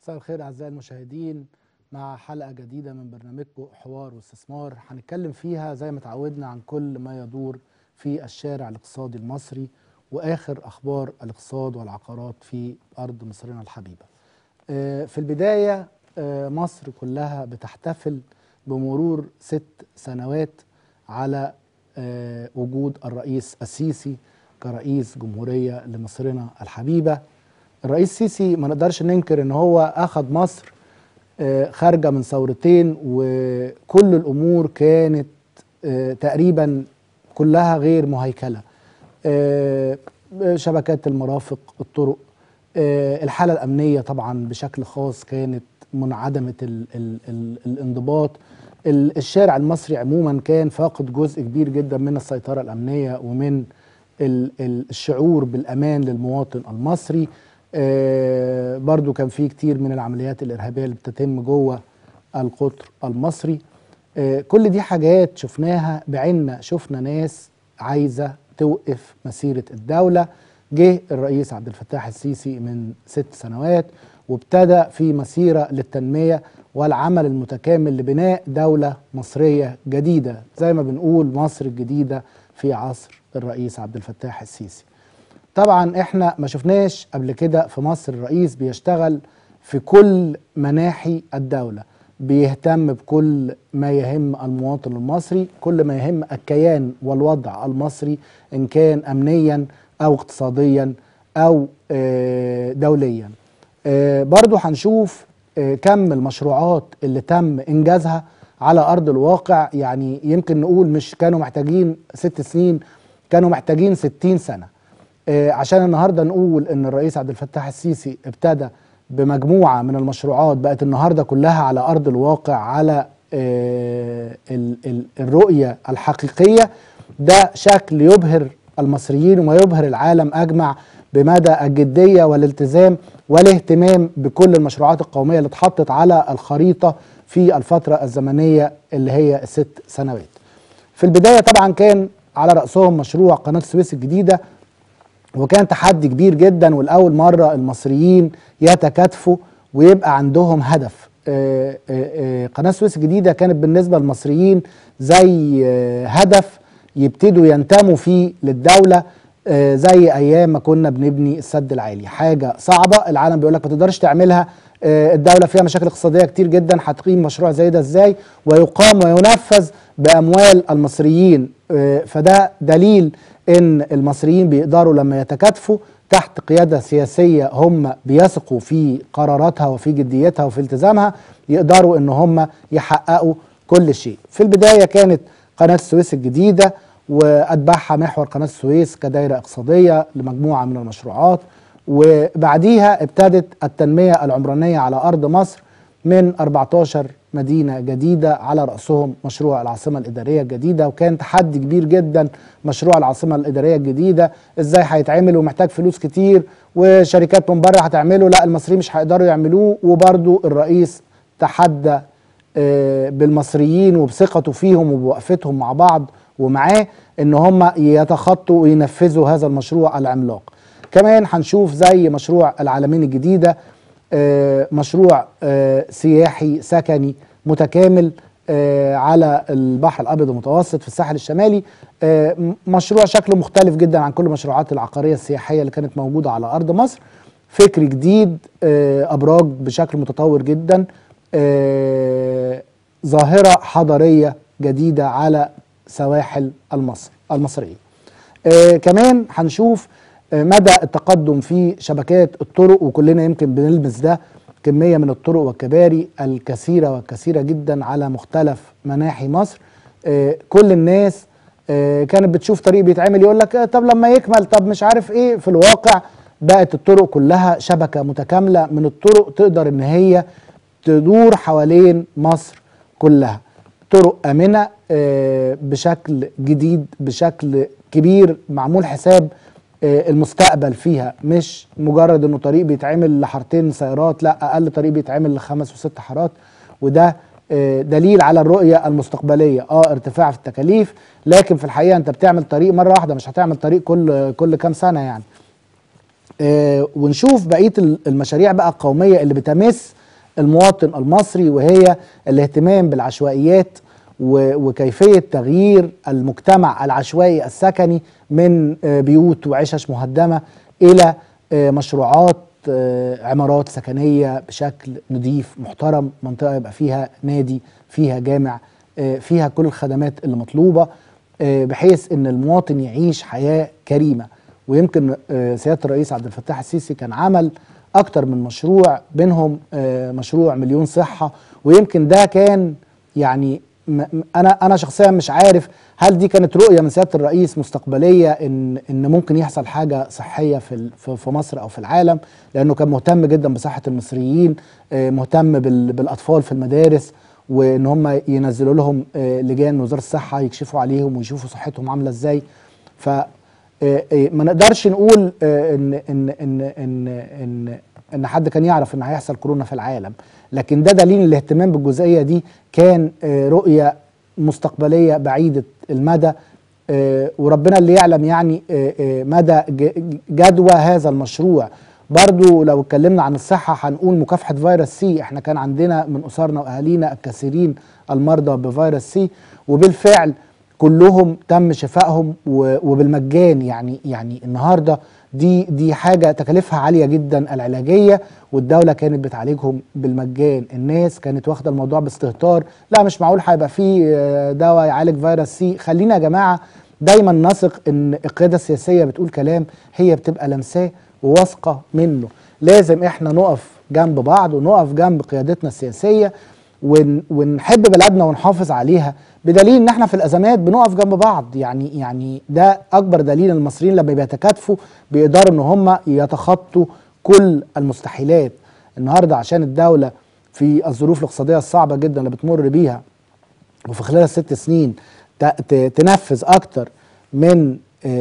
مساء الخير اعزائي المشاهدين مع حلقه جديده من برنامجكم حوار واستثمار هنتكلم فيها زي ما تعودنا عن كل ما يدور في الشارع الاقتصادي المصري واخر اخبار الاقتصاد والعقارات في ارض مصرنا الحبيبه. آه، في البدايه آه، مصر كلها بتحتفل بمرور ست سنوات على آه، وجود الرئيس السيسي كرئيس جمهوريه لمصرنا الحبيبه. الرئيس السيسي ما نقدرش ننكر ان هو اخذ مصر آه، خارجه من ثورتين وكل الامور كانت آه، تقريبا كلها غير مهيكله آه، شبكات المرافق الطرق آه، الحاله الامنيه طبعا بشكل خاص كانت منعدمه ال ال ال الانضباط ال- الشارع المصري عموما كان فاقد جزء كبير جدا من السيطره الامنيه ومن ال- ال- الشعور بالامان للمواطن المصري آه، برضو كان في كتير من العمليات الارهابيه اللي بتتم جوه القطر المصري آه، كل دي حاجات شفناها بعيننا شفنا ناس عايزه توقف مسيره الدوله جه الرئيس عبد الفتاح السيسي من ست سنوات وابتدى في مسيره للتنميه والعمل المتكامل لبناء دوله مصريه جديده زي ما بنقول مصر الجديده في عصر الرئيس عبد الفتاح السيسي. طبعا احنا ما شفناش قبل كده في مصر الرئيس بيشتغل في كل مناحي الدولة بيهتم بكل ما يهم المواطن المصري كل ما يهم الكيان والوضع المصري ان كان امنيا او اقتصاديا او آه، دوليا آه، برضو هنشوف آه، كم المشروعات اللي تم انجازها على ارض الواقع يعني يمكن نقول مش كانوا محتاجين ست سنين كانوا محتاجين ستين سنه آه، عشان النهارده نقول ان الرئيس عبد الفتاح السيسي ابتدى بمجموعه من المشروعات بقت النهارده كلها على ارض الواقع على آه، ال- ال- الرؤيه الحقيقيه ده شكل يبهر المصريين ويبهر العالم اجمع بمدى الجديه والالتزام والاهتمام بكل المشروعات القوميه اللي اتحطت على الخريطه في الفتره الزمنيه اللي هي الست سنوات. في البدايه طبعا كان على راسهم مشروع قناه السويس الجديده وكان تحدي كبير جدا والاول مره المصريين يتكاتفوا ويبقى عندهم هدف آه، آه، آه، قناه السويس الجديده كانت بالنسبه للمصريين زي آه، هدف يبتدوا ينتموا فيه للدوله آه، زي ايام ما كنا بنبني السد العالي حاجه صعبه العالم بيقول لك ما تقدرش تعملها آه، الدوله فيها مشاكل اقتصاديه كتير جدا هتقيم مشروع زي ده ازاي ويقام وينفذ باموال المصريين آه، فده دليل ان المصريين بيقدروا لما يتكاتفوا تحت قياده سياسيه هم بيثقوا في قراراتها وفي جديتها وفي التزامها يقدروا ان هم يحققوا كل شيء. في البدايه كانت قناه السويس الجديده واتبعها محور قناه السويس كدائره اقتصاديه لمجموعه من المشروعات وبعديها ابتدت التنميه العمرانيه على ارض مصر من 14 مدينة جديدة على رأسهم مشروع العاصمة الإدارية الجديدة وكان تحدي كبير جدا مشروع العاصمة الإدارية الجديدة إزاي هيتعمل ومحتاج فلوس كتير وشركات من بره هتعمله لا المصريين مش هيقدروا يعملوه وبرضو الرئيس تحدى آه، بالمصريين وبثقته فيهم وبوقفتهم مع بعض ومعاه ان هم يتخطوا وينفذوا هذا المشروع العملاق كمان هنشوف زي مشروع العالمين الجديده آه، مشروع آه، سياحي سكني متكامل آه، على البحر الابيض المتوسط في الساحل الشمالي آه، م- مشروع شكله مختلف جدا عن كل المشروعات العقاريه السياحيه اللي كانت موجوده على ارض مصر فكر جديد آه، ابراج بشكل متطور جدا آه، ظاهره حضاريه جديده على سواحل المصر المصريه آه كمان هنشوف آه مدى التقدم في شبكات الطرق وكلنا يمكن بنلمس ده كمية من الطرق والكباري الكثيرة والكثيرة جدا على مختلف مناحي مصر آه كل الناس آه كانت بتشوف طريق بيتعمل يقول لك آه طب لما يكمل طب مش عارف ايه في الواقع بقت الطرق كلها شبكة متكاملة من الطرق تقدر ان هي تدور حوالين مصر كلها طرق امنه آه، بشكل جديد بشكل كبير معمول حساب آه، المستقبل فيها مش مجرد انه طريق بيتعمل لحارتين سيارات لا اقل طريق بيتعمل لخمس وست حارات وده آه، دليل على الرؤيه المستقبليه اه ارتفاع في التكاليف لكن في الحقيقه انت بتعمل طريق مره واحده مش هتعمل طريق كل كل كام سنه يعني آه، ونشوف بقيه ال- المشاريع بقى القوميه اللي بتمس المواطن المصري وهي الاهتمام بالعشوائيات و- وكيفيه تغيير المجتمع العشوائي السكني من آه، بيوت وعشش مهدمه الى آه، مشروعات آه، عمارات سكنيه بشكل نظيف محترم منطقه يبقى فيها نادي فيها جامع آه، فيها كل الخدمات اللي مطلوبه آه، بحيث ان المواطن يعيش حياه كريمه ويمكن آه، سياده الرئيس عبد الفتاح السيسي كان عمل اكتر من مشروع بينهم آه، مشروع مليون صحه ويمكن ده كان يعني م- م- انا انا شخصيا مش عارف هل دي كانت رؤيه من سياده الرئيس مستقبليه ان ان ممكن يحصل حاجه صحيه في ال- في في مصر او في العالم لانه كان مهتم جدا بصحه المصريين آه، مهتم بال- بالاطفال في المدارس وان هم ينزلوا لهم آه، لجان من وزاره الصحه يكشفوا عليهم ويشوفوا صحتهم عامله ازاي ف آه، آه، ما نقدرش نقول آه، ان ان ان ان ان ان حد كان يعرف ان هيحصل كورونا في العالم لكن ده دليل الاهتمام بالجزئيه دي كان آه، رؤيه مستقبليه بعيده المدى آه، وربنا اللي يعلم يعني آه، آه، مدى ج- جدوى هذا المشروع برضو لو اتكلمنا عن الصحة هنقول مكافحة فيروس سي احنا كان عندنا من أسرنا وأهالينا الكثيرين المرضى بفيروس سي وبالفعل كلهم تم شفائهم و- وبالمجان يعني يعني النهارده دي دي حاجه تكاليفها عاليه جدا العلاجيه والدوله كانت بتعالجهم بالمجان الناس كانت واخده الموضوع باستهتار لا مش معقول هيبقى فيه آه، دواء يعالج فيروس سي خلينا يا جماعه دايما نثق ان القياده السياسيه بتقول كلام هي بتبقى لمساه وواثقه منه لازم احنا نقف جنب بعض ونقف جنب قيادتنا السياسيه ون ونحب بلدنا ونحافظ عليها بدليل ان احنا في الازمات بنقف جنب بعض يعني يعني ده اكبر دليل إن المصريين لما بيتكاتفوا بيقدروا ان هم يتخطوا كل المستحيلات النهارده عشان الدوله في الظروف الاقتصاديه الصعبه جدا اللي بتمر بيها وفي خلال الست سنين ت- ت- تنفذ اكتر من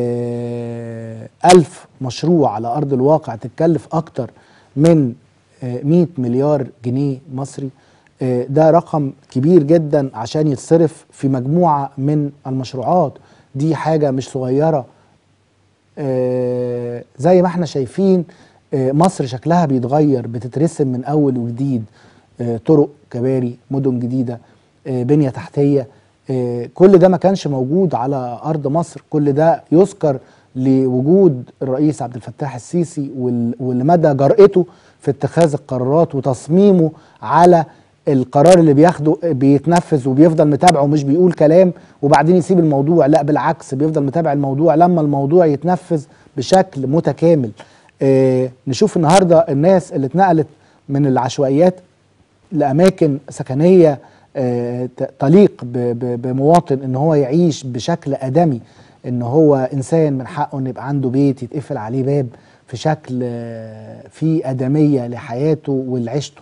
آه، ألف مشروع على أرض الواقع تتكلف أكتر من آه، 100 مليار جنيه مصري آه، ده رقم كبير جدا عشان يتصرف في مجموعة من المشروعات دي حاجة مش صغيرة آه، زي ما احنا شايفين آه، مصر شكلها بيتغير بتترسم من اول وجديد آه، طرق كباري مدن جديده آه، بنيه تحتيه آه، كل ده ما كانش موجود على ارض مصر كل ده يذكر لوجود الرئيس عبد الفتاح السيسي وال- ولمدى جرأته في اتخاذ القرارات وتصميمه على القرار اللي بياخده بيتنفذ وبيفضل متابعه ومش بيقول كلام وبعدين يسيب الموضوع لا بالعكس بيفضل متابع الموضوع لما الموضوع يتنفذ بشكل متكامل آه نشوف النهارده الناس اللي اتنقلت من العشوائيات لاماكن سكنيه آه، ت- تليق ب- ب- بمواطن ان هو يعيش بشكل ادمي ان هو انسان من حقه ان يبقى عنده بيت يتقفل عليه باب في شكل آه، فيه ادميه لحياته ولعيشته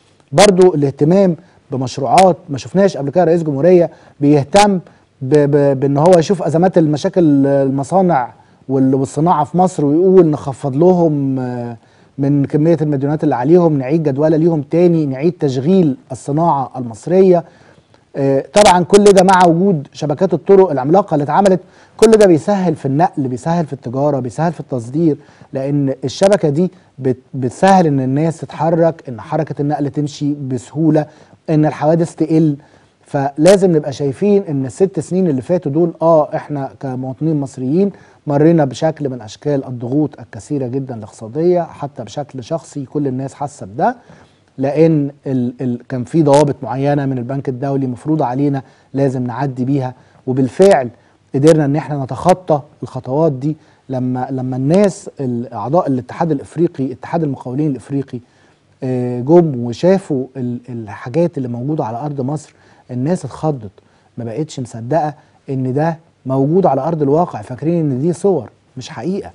برضو الاهتمام بمشروعات ما شفناش قبل كده رئيس جمهوريه بيهتم ب- ب- بان هو يشوف ازمات المشاكل المصانع وال- والصناعه في مصر ويقول نخفض لهم آه، من كميه المديونات اللي عليهم نعيد جدوله ليهم تاني نعيد تشغيل الصناعه المصريه آه، طبعا كل ده مع وجود شبكات الطرق العملاقه اللي اتعملت كل ده بيسهل في النقل بيسهل في التجاره بيسهل في التصدير لان الشبكه دي بت- بتسهل ان الناس تتحرك ان حركه النقل تمشي بسهوله ان الحوادث تقل فلازم نبقى شايفين ان الست سنين اللي فاتوا دول اه احنا كمواطنين مصريين مرينا بشكل من اشكال الضغوط الكثيره جدا الاقتصاديه حتى بشكل شخصي كل الناس حاسه بده لان ال ال كان في ضوابط معينه من البنك الدولي مفروضه علينا لازم نعدي بيها وبالفعل قدرنا ان احنا نتخطى الخطوات دي لما لما الناس ال- اعضاء الاتحاد الافريقي اتحاد المقاولين الافريقي آه، جم وشافوا ال- الحاجات اللي موجوده على ارض مصر الناس اتخضت ما بقتش مصدقه ان ده موجود على ارض الواقع فاكرين ان دي صور مش حقيقه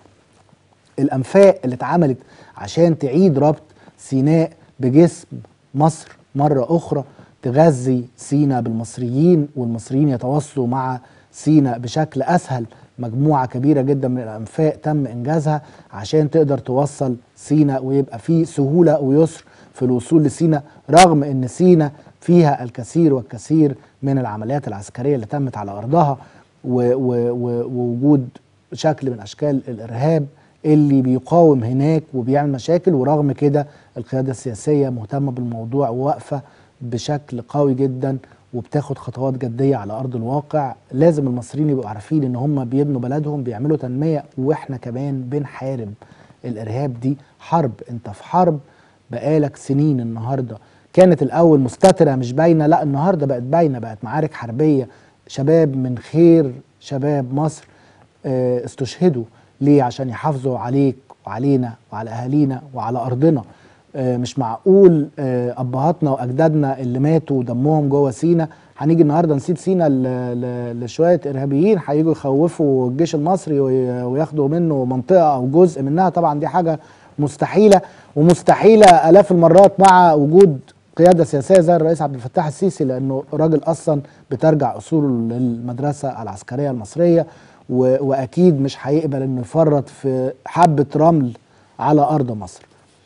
الانفاق اللي اتعملت عشان تعيد ربط سيناء بجسم مصر مره اخرى تغذي سيناء بالمصريين والمصريين يتواصلوا مع سيناء بشكل اسهل مجموعه كبيره جدا من الانفاق تم انجازها عشان تقدر توصل سيناء ويبقى في سهوله ويسر في الوصول لسيناء رغم ان سيناء فيها الكثير والكثير من العمليات العسكريه اللي تمت على ارضها و- و- و- ووجود شكل من اشكال الارهاب اللي بيقاوم هناك وبيعمل مشاكل ورغم كده القياده السياسيه مهتمه بالموضوع وواقفه بشكل قوي جدا وبتاخد خطوات جديه على ارض الواقع لازم المصريين يبقوا عارفين ان هم بيبنوا بلدهم بيعملوا تنميه واحنا كمان بنحارب الارهاب دي حرب انت في حرب بقالك سنين النهارده كانت الاول مستتره مش باينه لا النهارده بقت باينه بقت معارك حربيه شباب من خير شباب مصر آه، استشهدوا ليه عشان يحافظوا عليك وعلينا وعلى اهالينا وعلى ارضنا آه، مش معقول آه، ابهاتنا واجدادنا اللي ماتوا ودمهم جوه سينا هنيجي النهارده نسيب سينا ل- ل- لشويه ارهابيين هيجوا يخوفوا الجيش المصري وي- وياخدوا منه منطقه او جزء منها طبعا دي حاجه مستحيله ومستحيله الاف المرات مع وجود قياده سياسيه زي الرئيس عبد الفتاح السيسي لانه راجل اصلا بترجع اصوله للمدرسه العسكريه المصريه و- واكيد مش هيقبل انه يفرط في حبه رمل على ارض مصر.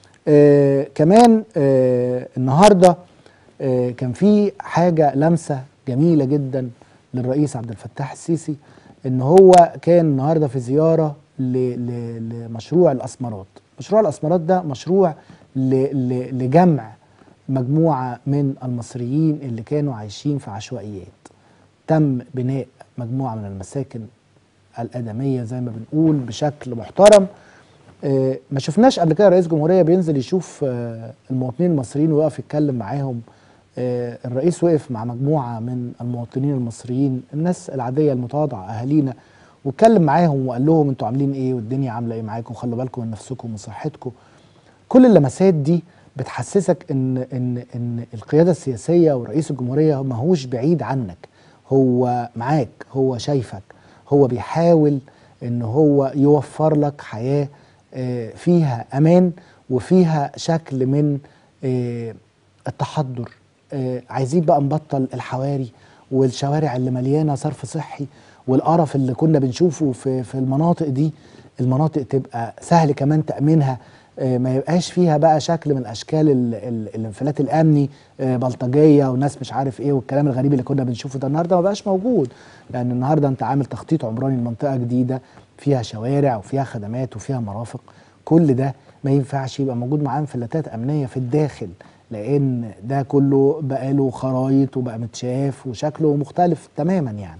آه كمان آه النهارده آه كان في حاجه لمسه جميله جدا للرئيس عبد الفتاح السيسي ان هو كان النهارده في زياره ل- ل- لمشروع الاسمرات مشروع الاسمرات ده مشروع ل- ل- لجمع مجموعه من المصريين اللي كانوا عايشين في عشوائيات تم بناء مجموعه من المساكن الادميه زي ما بنقول بشكل محترم آه، ما شفناش قبل كده رئيس جمهوريه بينزل يشوف آه، المواطنين المصريين ويقف يتكلم معاهم آه، الرئيس وقف مع مجموعه من المواطنين المصريين الناس العاديه المتواضعه اهالينا واتكلم معاهم وقال لهم انتوا عاملين ايه والدنيا عامله ايه معاكم خلوا بالكم من نفسكم وصحتكم كل اللمسات دي بتحسسك ان ان ان القياده السياسيه ورئيس الجمهوريه ما هوش بعيد عنك هو معاك هو شايفك هو بيحاول ان هو يوفر لك حياه آه، فيها امان وفيها شكل من آه، التحضر آه، عايزين بقى نبطل الحواري والشوارع اللي مليانه صرف صحي والقرف اللي كنا بنشوفه في في المناطق دي المناطق تبقى سهل كمان تامينها آه، ما يبقاش فيها بقى شكل من اشكال ال- ال- الانفلات الامني آه، بلطجيه وناس مش عارف ايه والكلام الغريب اللي كنا بنشوفه ده النهارده ما بقاش موجود لان النهارده انت عامل تخطيط عمراني لمنطقه جديده فيها شوارع وفيها خدمات وفيها مرافق كل ده ما ينفعش يبقى موجود معاه انفلاتات امنيه في الداخل لان ده كله بقى له خرايط وبقى متشاف وشكله مختلف تماما يعني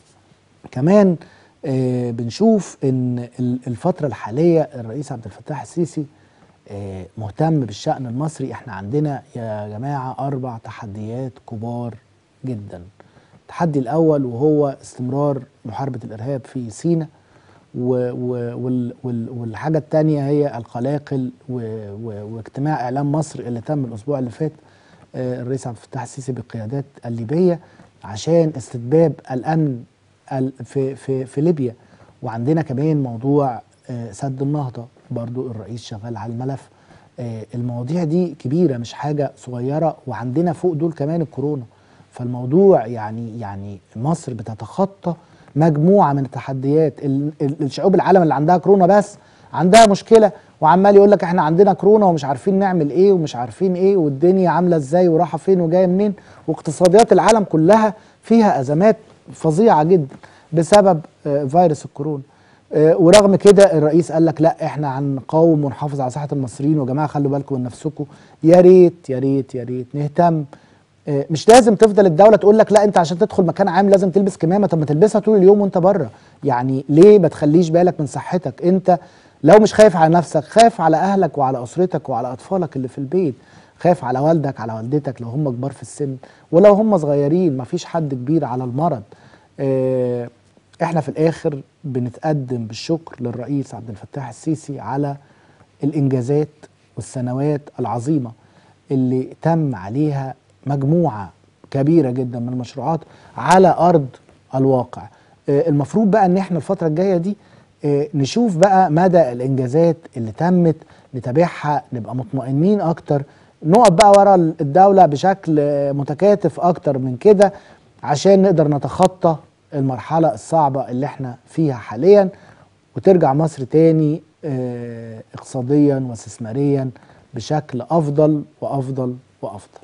كمان آه بنشوف ان ال- الفتره الحاليه الرئيس عبد الفتاح السيسي آه مهتم بالشأن المصري احنا عندنا يا جماعه اربع تحديات كبار جدا التحدي الاول وهو استمرار محاربه الارهاب في سيناء و- و- وال- وال- والحاجه الثانيه هي القلاقل و- و- واجتماع اعلام مصر اللي تم الاسبوع اللي فات آه، الرئيس عبد الفتاح السيسي بالقيادات الليبيه عشان استتباب الامن ال- في في في ليبيا وعندنا كمان موضوع آه، سد النهضه برضو الرئيس شغال على الملف آه، المواضيع دي كبيره مش حاجه صغيره وعندنا فوق دول كمان الكورونا فالموضوع يعني يعني مصر بتتخطى مجموعه من التحديات ال- ال- الشعوب العالم اللي عندها كورونا بس عندها مشكله وعمال يقول لك احنا عندنا كورونا ومش عارفين نعمل ايه ومش عارفين ايه والدنيا عامله ازاي ورايحه فين وجايه منين واقتصاديات العالم كلها فيها ازمات فظيعه جدا بسبب آه، فيروس الكورونا آه، ورغم كده الرئيس قال لك لا احنا هنقاوم ونحافظ على صحه المصريين وجماعه خلوا بالكم من نفسكم يا ريت يا ريت يا ريت نهتم آه، مش لازم تفضل الدوله تقول لك لا انت عشان تدخل مكان عام لازم تلبس كمامه طب ما تلبسها طول اليوم وانت بره يعني ليه ما تخليش بالك من صحتك انت لو مش خايف على نفسك خاف على اهلك وعلى اسرتك وعلى اطفالك اللي في البيت خاف على والدك على والدتك لو هم كبار في السن ولو هم صغيرين ما فيش حد كبير على المرض آه، احنا في الاخر بنتقدم بالشكر للرئيس عبد الفتاح السيسي على الانجازات والسنوات العظيمه اللي تم عليها مجموعه كبيره جدا من المشروعات على ارض الواقع آه، المفروض بقى ان احنا الفتره الجايه دي آه، نشوف بقى مدى الانجازات اللي تمت نتابعها نبقى مطمئنين اكتر نقف بقى ورا الدوله بشكل آه، متكاتف اكتر من كده عشان نقدر نتخطى المرحله الصعبه اللي احنا فيها حاليا وترجع مصر تاني آه، اقتصاديا واستثماريا بشكل افضل وافضل وافضل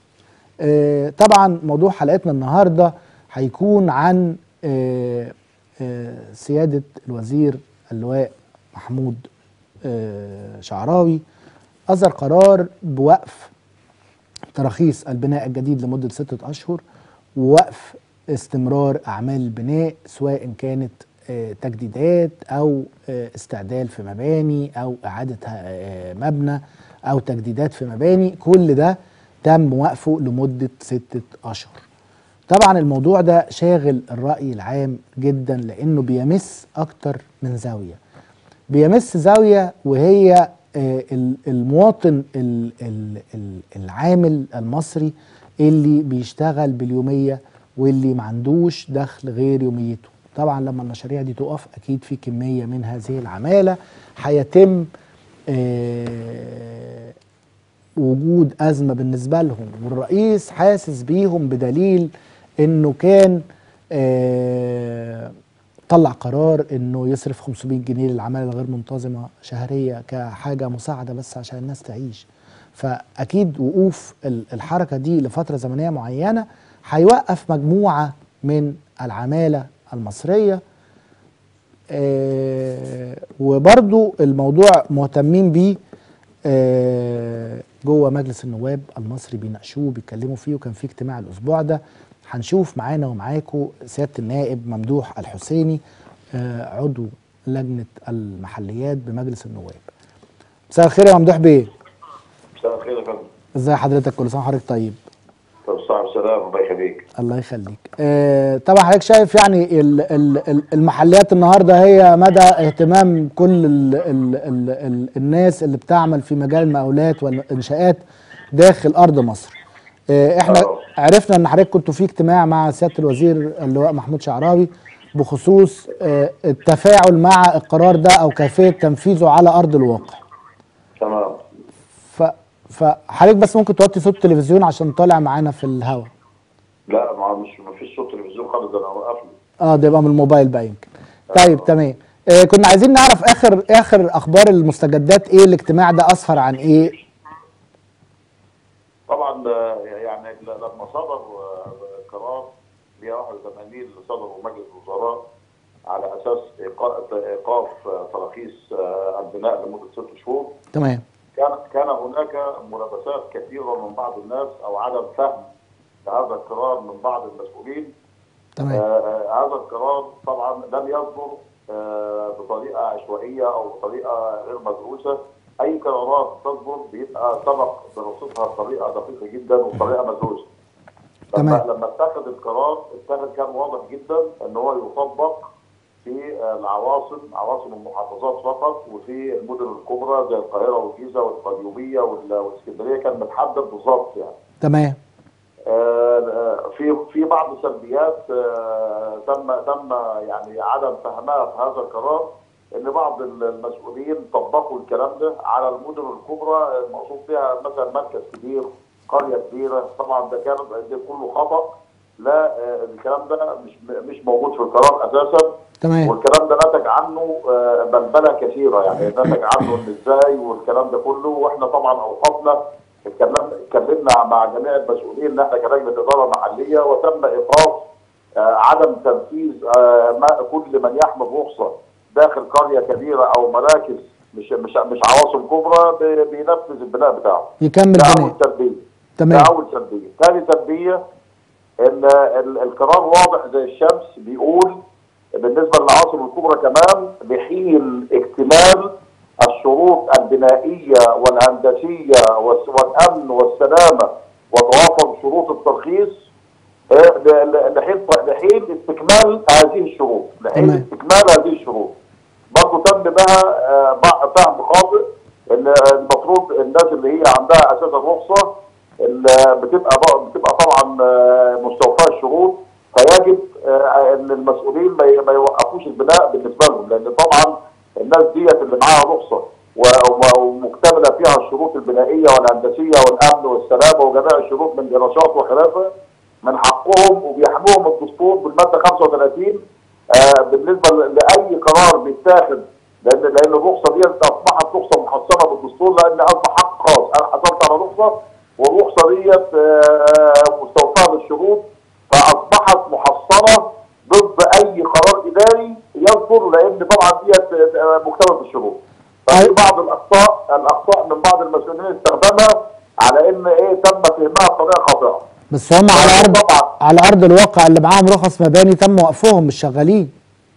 آه، طبعا موضوع حلقتنا النهارده هيكون عن آه، آه، سياده الوزير اللواء محمود آه، شعراوي أصدر قرار بوقف تراخيص البناء الجديد لمدة ستة أشهر ووقف استمرار أعمال البناء سواء كانت آه، تجديدات أو آه، استعدال في مباني أو إعادة آه، مبنى أو تجديدات في مباني كل ده تم وقفه لمدة ستة أشهر طبعا الموضوع ده شاغل الرأي العام جدا لأنه بيمس أكتر من زاوية بيمس زاوية وهي آه، ال- المواطن ال- ال- ال- العامل المصري اللي بيشتغل باليومية واللي ما عندوش دخل غير يوميته طبعا لما المشاريع دي تقف أكيد في كمية من هذه العمالة هيتم آه، وجود أزمة بالنسبة لهم والرئيس حاسس بيهم بدليل انه كان آه طلع قرار انه يصرف 500 جنيه للعماله الغير منتظمه شهريه كحاجه مساعده بس عشان الناس تعيش فاكيد وقوف ال- الحركه دي لفتره زمنيه معينه هيوقف مجموعه من العماله المصريه آه وبرضو الموضوع مهتمين بيه آه جوه مجلس النواب المصري بيناقشوه بيتكلموا فيه وكان في اجتماع الاسبوع ده هنشوف معانا ومعاكم سياده النائب ممدوح الحسيني آه عضو لجنه المحليات بمجلس النواب مساء الخير يا ممدوح بيه مساء الخير يا فندم ازي حضرتك كل سنه وحضرتك طيب طب صاحب السلام الله يخليك الله يخليك آه طبعا حضرتك شايف يعني ال ال ال المحليات النهارده هي مدى اهتمام كل ال ال ال ال الناس اللي بتعمل في مجال المقاولات والانشاءات داخل ارض مصر آه احنا آه. عرفنا ان حضرتك كنتوا في اجتماع مع سياده الوزير اللواء محمود شعراوي بخصوص آه التفاعل مع القرار ده او كيفيه تنفيذه على ارض الواقع تمام ف فحضرتك بس ممكن توطي صوت التلفزيون عشان طالع معانا في الهواء لا ما مش ما فيش صوت تلفزيون خالص ده انا وقفني اه ده يبقى من الموبايل بقى يمكن طيب تمام آه كنا عايزين نعرف اخر اخر اخبار المستجدات ايه الاجتماع ده اسفر عن ايه طبعا آه، يعني ل- لما صدر آه، قرار 181 اللي صدره مجلس الوزراء على اساس إيقا- ايقاف آه، تراخيص آه، البناء لمده ست شهور تمام كان كان هناك ملابسات كثيره من بعض الناس او عدم فهم لهذا القرار من بعض المسؤولين تمام آه، هذا القرار طبعا لم يصدر آه، بطريقه عشوائيه او بطريقه غير مدروسه اي قرارات تصدر بيبقى سبق دراستها بطريقه دقيقه جدا وبطريقه مدروسه لما تمام. لما اتخذ القرار اتخذ كان واضح جدا ان هو يطبق في آه، العواصم عواصم المحافظات فقط وفي المدن الكبرى زي القاهره والجيزه والقليوبيه وال- والاسكندريه كان متحدد بالظبط يعني تمام آه، في في بعض سلبيات آه، تم تم يعني عدم فهمها في هذا القرار ان بعض المسؤولين طبقوا الكلام ده على المدن الكبرى المقصود بها مثلا مركز كبير قريه كبيره طبعا ده كان ده كله خطا لا آه، الكلام ده مش مش موجود في القرار اساسا تمام والكلام ده نتج عنه آه، بلبله كثيره يعني نتج عنه ان ازاي والكلام ده كله واحنا طبعا اوقفنا اتكلمنا اتكلمنا مع جميع المسؤولين ان احنا كلجنه اداره محليه وتم ايقاف آه، عدم تنفيذ آه، ما- كل من يحمل رخصه داخل قريه كبيره او مراكز مش مش مش عواصم كبرى بي- بينفذ البناء بتاعه يكمل ده بناء اول سلبيه تمام ده اول سلبيه ثاني سلبيه ان ال- القرار واضح زي الشمس بيقول بالنسبه للعواصم الكبرى كمان بحين اكتمال الشروط البنائيه والهندسيه والس- والامن والسلامه وتوافر شروط الترخيص آه، ل- ل- لحين لحين استكمال هذه الشروط لحين تمام. استكمال هذه الشروط برضه تم بها آه، بع- فهم خاطئ ان المفروض الناس اللي هي عندها اساسا رخصه اللي بتبقى بق- بتبقى طبعا آه، مستوفاه الشروط فيجب آه، ان المسؤولين ما ي- ما يوقفوش البناء بالنسبه لهم لان طبعا الناس ديت اللي معاها رخصه و- و- ومكتمله فيها الشروط البنائيه والهندسيه والامن والسلامه وجميع الشروط من دراسات وخلافه من حقهم وبيحموهم الدستور بالماده 35 آه، بالنسبه ل- لاي قرار بيتاخد لان لان الرخصه دي اصبحت رخصه محصنه بالدستور لان اصبح حق خاص انا حصلت على رخصه والرخصه ديت آه، مستوفاه للشروط فاصبحت محصنه ضد اي قرار اداري يصدر لان طبعا ديت آه، مكتمله بالشروط ففي أيوة. بعض الاخطاء الاخطاء من بعض المسؤولين استخدمها على ان ايه تم فهمها بطريقه خاطئه بس هم على ارض طبعا. على ارض الواقع اللي معاهم رخص مباني تم وقفهم مش شغالين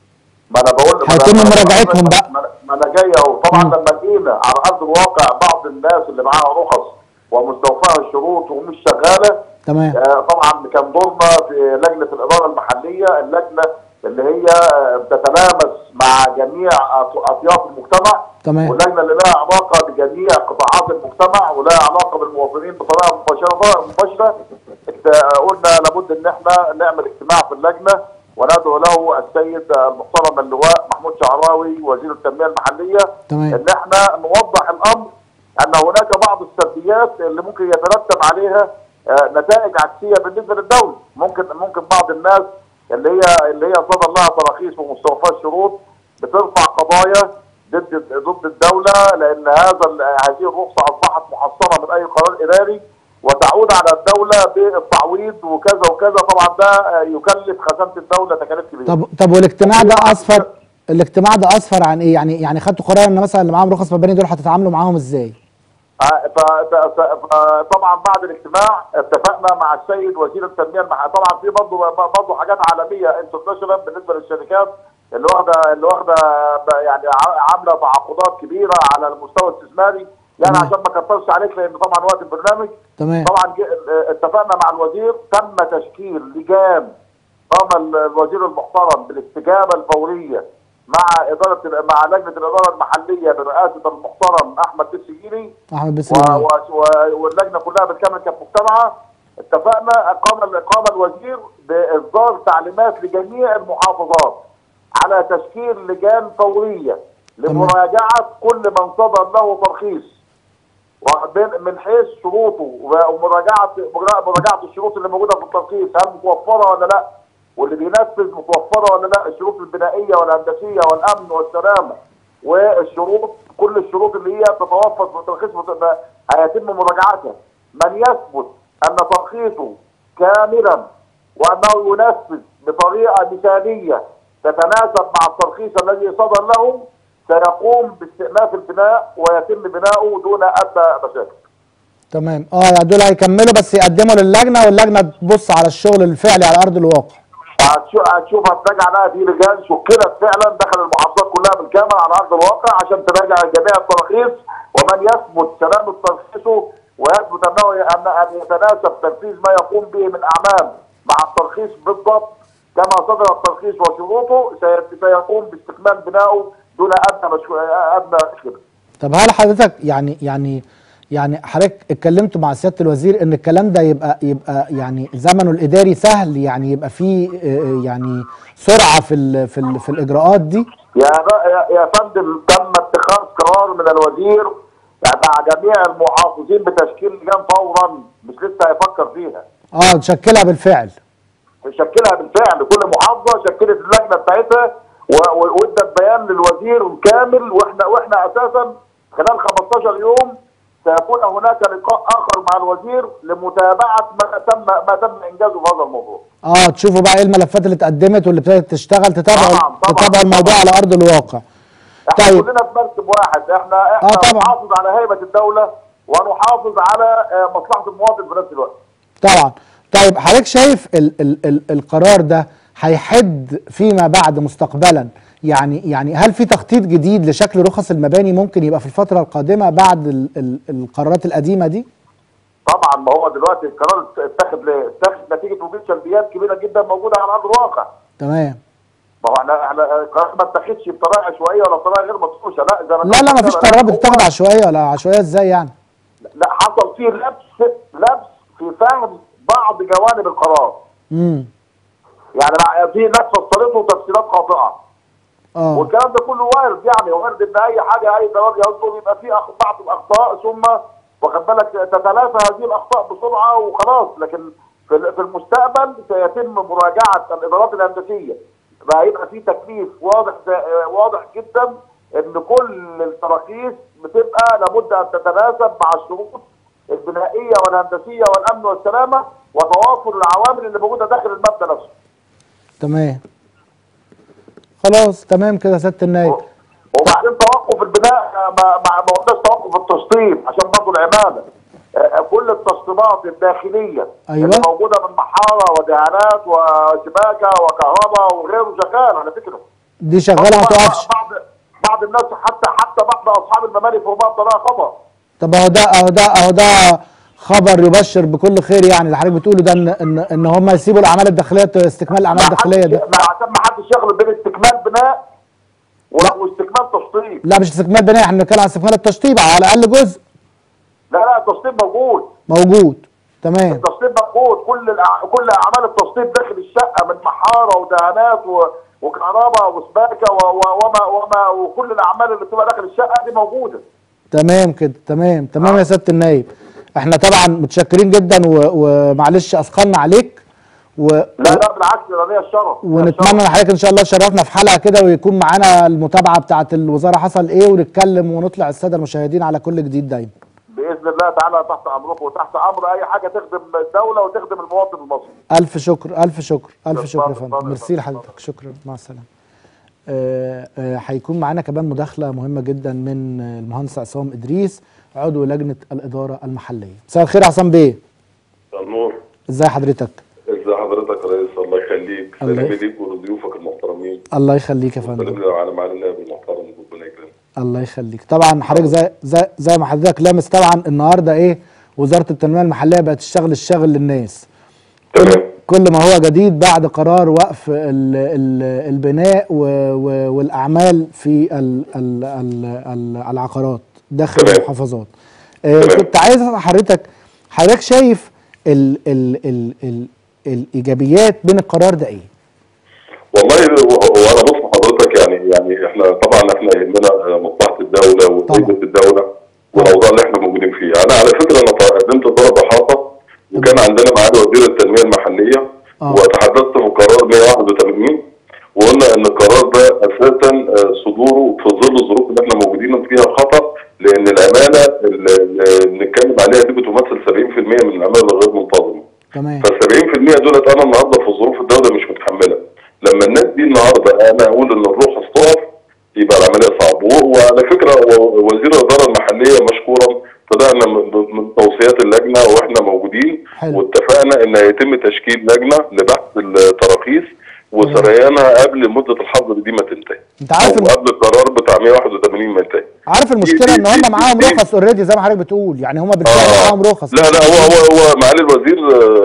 ما انا بقول ما أنا- هيتم ما أنا- مراجعتهم ما- بقى. ما- ما انا جاي اهو طبعا لما لقينا على ارض الواقع بعض الناس اللي معاها رخص ومستوفاها الشروط ومش شغاله تمام آه، طبعا كان دورنا في لجنه الاداره المحليه اللجنه اللي هي آه، بتتلامس مع جميع أط- اطياف المجتمع تمام. واللجنه اللي لها علاقه بجميع قطاعات المجتمع ولها علاقه بالمواطنين بطريقه مباشره مباشره اكت- قلنا لابد ان احنا نعمل اجتماع في اللجنه وندعو له السيد المحترم اللواء محمود شعراوي وزير التنميه المحليه تمام. ان احنا نوضح الامر ان هناك بعض السلبيات اللي ممكن يترتب عليها آه، نتائج عكسيه بالنسبه للدوله ممكن ممكن بعض الناس اللي هي اللي هي صدر لها تراخيص ومستوفاة شروط بترفع قضايا ضد ضد الدوله لان هذا ال- هذه الرخصه اصبحت محصنه من اي قرار اداري وتعود على الدوله بالتعويض وكذا وكذا طبعا ده آه، يكلف خزانه الدوله تكاليف كبيره طب طب والاجتماع ده اسفر الاجتماع ده اسفر عن ايه يعني يعني خدتوا قرار ان مثلا اللي معاهم رخص مباني دول هتتعاملوا معاهم ازاي آه، ف- ف- ف- طبعا بعد الاجتماع اتفقنا مع السيد وزير التنميه المحليه طبعا في برضه برضه حاجات عالميه انترناشونال بالنسبه للشركات اللي واخده اللي واخده ب- يعني ع- عامله تعاقدات كبيره على المستوى الاستثماري يعني تمام. عشان ما كترش عليك لان طبعا وقت البرنامج تمام طبعا ج- اتفقنا مع الوزير تم تشكيل لجان قام ال- الوزير المحترم بالاستجابه الفوريه مع اداره مع لجنه الاداره المحليه برئاسه المحترم احمد السجيني احمد و- بسيوني و- و- واللجنه كلها بالكامل كانت مجتمعه اتفقنا قام قام الوزير باصدار تعليمات لجميع المحافظات على تشكيل لجان فوريه لمراجعه كل من صدر له ترخيص وبين- من حيث شروطه ومراجعه مراجعه الشروط اللي موجوده في الترخيص هل متوفره ولا لا واللي بينفذ متوفره ولا لا الشروط البنائيه والهندسيه والامن والسلامه والشروط كل الشروط اللي هي تتوفر في الترخيص مت- هيتم مراجعتها من يثبت ان ترخيصه كاملا وانه ينفذ بطريقه مثاليه تتناسب مع الترخيص الذي صدر له سيقوم باستئناف البناء ويتم بناؤه دون ادنى مشاكل. تمام اه يعني دول هيكملوا بس يقدموا للجنه واللجنه تبص على الشغل الفعلي على ارض الواقع هتشوف هتشوف هتراجع لها في لجان شكلت فعلا داخل المحافظات كلها بالكامل على ارض الواقع عشان تراجع جميع التراخيص ومن يثبت سلامه ترخيصه ويثبت انه ي- ان ان يتناسب تنفيذ ما يقوم به من اعمال مع الترخيص بالضبط كما صدر الترخيص وشروطه سي- سيقوم باستكمال بنائه دون ادنى مشكو... ادنى مشكله. طب هل حضرتك يعني يعني يعني حضرتك اتكلمتوا مع سياده الوزير ان الكلام ده يبقى يبقى يعني زمنه الاداري سهل يعني يبقى فيه آه، يعني سرعه في ال في ال في الاجراءات دي يا يا- يا فندم تم اتخاذ قرار من الوزير مع جميع المحافظين بتشكيل لجان فورا مش لسه هيفكر فيها اه تشكلها بالفعل شكلها بالفعل كل محافظه شكلت اللجنه بتاعتها و- و- وادت بيان للوزير كامل واحنا واحنا اساسا خلال 15 يوم سيكون هناك لقاء اخر مع الوزير لمتابعه ما تم ما تم انجازه في هذا الموضوع. اه تشوفوا بقى ايه الملفات اللي اتقدمت واللي ابتدت تشتغل تتابعوا طبعاً، طبعاً، تتابعوا الموضوع طبعاً. على ارض الواقع احنا طيب. كلنا في مركب واحد احنا احنا آه، طبعاً. نحافظ على هيبه الدوله ونحافظ على آه، مصلحه المواطن في نفس الوقت. طبعا طيب حضرتك شايف ال ال ال القرار ده هيحد فيما بعد مستقبلا يعني يعني هل في تخطيط جديد لشكل رخص المباني ممكن يبقى في الفتره القادمه بعد ال ال القرارات القديمه دي؟ طبعا ما هو دلوقتي القرار اتخذ ليه؟ اتخذ نتيجه وجود سلبيات كبيره جدا موجوده على ارض الواقع. تمام ما هو احنا احنا القرار ما اتخذش بطريقه عشوائيه ولا بطريقه غير مدروسه لا زي ما لا لا كنت مفيش بتقول، قرارات هو- بتتاخد عشوائيه ولا عشوائيه ازاي يعني؟ لا حصل فيه لبس لبس في فهم بعض جوانب القرار امم يعني مع- في ناس فسرته تفسيرات خاطئه اه والكلام ده كله وارد يعني وارد ان اي حاجه اي قرار يصدر يبقى فيه أخ- بعض الاخطاء ثم واخد بالك تتلافى هذه الاخطاء بسرعه وخلاص لكن في ال- في المستقبل سيتم مراجعه الادارات الهندسيه هيبقى في تكليف واضح آه، واضح جدا ان كل التراخيص بتبقى لابد ان تتناسب مع الشروط البنائيه والهندسيه والامن والسلامه وتوافر العوامل اللي موجوده داخل المبنى نفسه. تمام خلاص تمام كده يا سياده النائب وبعدين توقف البناء البناء آه، ما ما ما قلناش توقف التشطيب عشان برضه العماله آه، آه، كل التشطيبات الداخليه أيوة. اللي موجوده من محاره ودهانات وسباكه وكهرباء وغيره شغال على فكره دي شغاله ما بعض- توقفش بعض بعض الناس حتى حتى بعض اصحاب الممالك في بعض طريقه خطا طب اهو ده اهو ده اهو ده خبر يبشر بكل خير يعني اللي حضرتك بتقوله ده ان ان, إن هم يسيبوا الاعمال الداخليه استكمال الاعمال الداخليه ده ما عشان ما حدش يخلط بين استكمال بناء و- واستكمال تشطيب لا مش استكمال بناء احنا بنتكلم عن استكمال التشطيب على الاقل جزء لا لا التشطيب موجود موجود تمام التشطيب موجود كل الأع... كل اعمال التشطيب داخل الشقه من محاره ودهانات و... وكهرباء وسباكه و... و... وما وما وكل الاعمال اللي بتبقى داخل الشقه دي موجوده تمام كده تمام تمام يا سياده النايب احنا طبعا متشكرين جدا و- ومعلش اثقلنا عليك و... لا لا بالعكس ده ليا الشرف ليا ونتمنى ان حضرتك ان شاء الله تشرفنا في حلقه كده ويكون معانا المتابعه بتاعه الوزاره حصل ايه ونتكلم ونطلع الساده المشاهدين على كل جديد دايما باذن الله تعالى تحت امركم وتحت امر اي حاجه تخدم الدوله وتخدم المواطن المصري الف شكر الف شكر الف شكر يا اتفضل، فندم اتفضل، ميرسي اتفضل. لحضرتك شكرا مع السلامه آه، آه، هيكون معانا كمان مداخله مهمه جدا من آه، المهندس عصام ادريس عضو لجنه الاداره المحليه مساء الخير يا عصام بيه النور ازي حضرتك ازي حضرتك يا ريس الله يخليك الله سلامي يخ- ليك ولضيوفك المحترمين الله يخليك يا سلام فندم لي على معالي النائب المحترم ربنا يكرمك الله يخليك طبعا حضرتك زي زي زي ما حضرتك لامس طبعا النهارده ايه وزاره التنميه المحليه بقت تشتغل الشغل للناس تمام كل ما هو جديد بعد قرار وقف ال ال البناء و و والاعمال في ال ال ال ال العقارات داخل تمام. المحافظات آه تمام. كنت عايز اسال حضرتك حضرتك شايف ال ال ال ال الايجابيات من القرار ده ايه والله هو هو انا بص حضرتك يعني يعني احنا طبعا احنا يهمنا مصلحه الدوله وفائده الدوله والاوضاع اللي احنا موجودين فيها انا على فكره انا قدمت طلب احاطه وكان عندنا معالي وزير التنميه المحليه آه. وتحدثت في قرار 181 وقلنا ان القرار ده اساسا آه، صدوره في ظل الظروف اللي احنا موجودين فيها خطا لان العماله اللي اللي بنتكلم عليها دي بتمثل 70% من العماله الغير منتظمه تمام فال 70% دولت انا النهارده في ظروف الدوله مش متحمله لما الناس دي النهارده انا اقول ان الرخص تقف يبقى العمليه صعبه و- وعلى فكره و- وزير الاداره المحليه مشكورا طلعنا من من توصيات اللجنه واحنا موجودين حلو. واتفقنا ان يتم تشكيل لجنه لبحث التراخيص وسريانها قبل مده الحظر دي ما تنتهي انت عارف او الم- قبل القرار بتاع 181 ما ينتهي عارف المشكله دي- ان دي- هم دي- معاهم دي- رخص اوريدي زي ما حضرتك بتقول يعني هم بالفعل آه. معاهم رخص لا لا هو هو هو معالي الوزير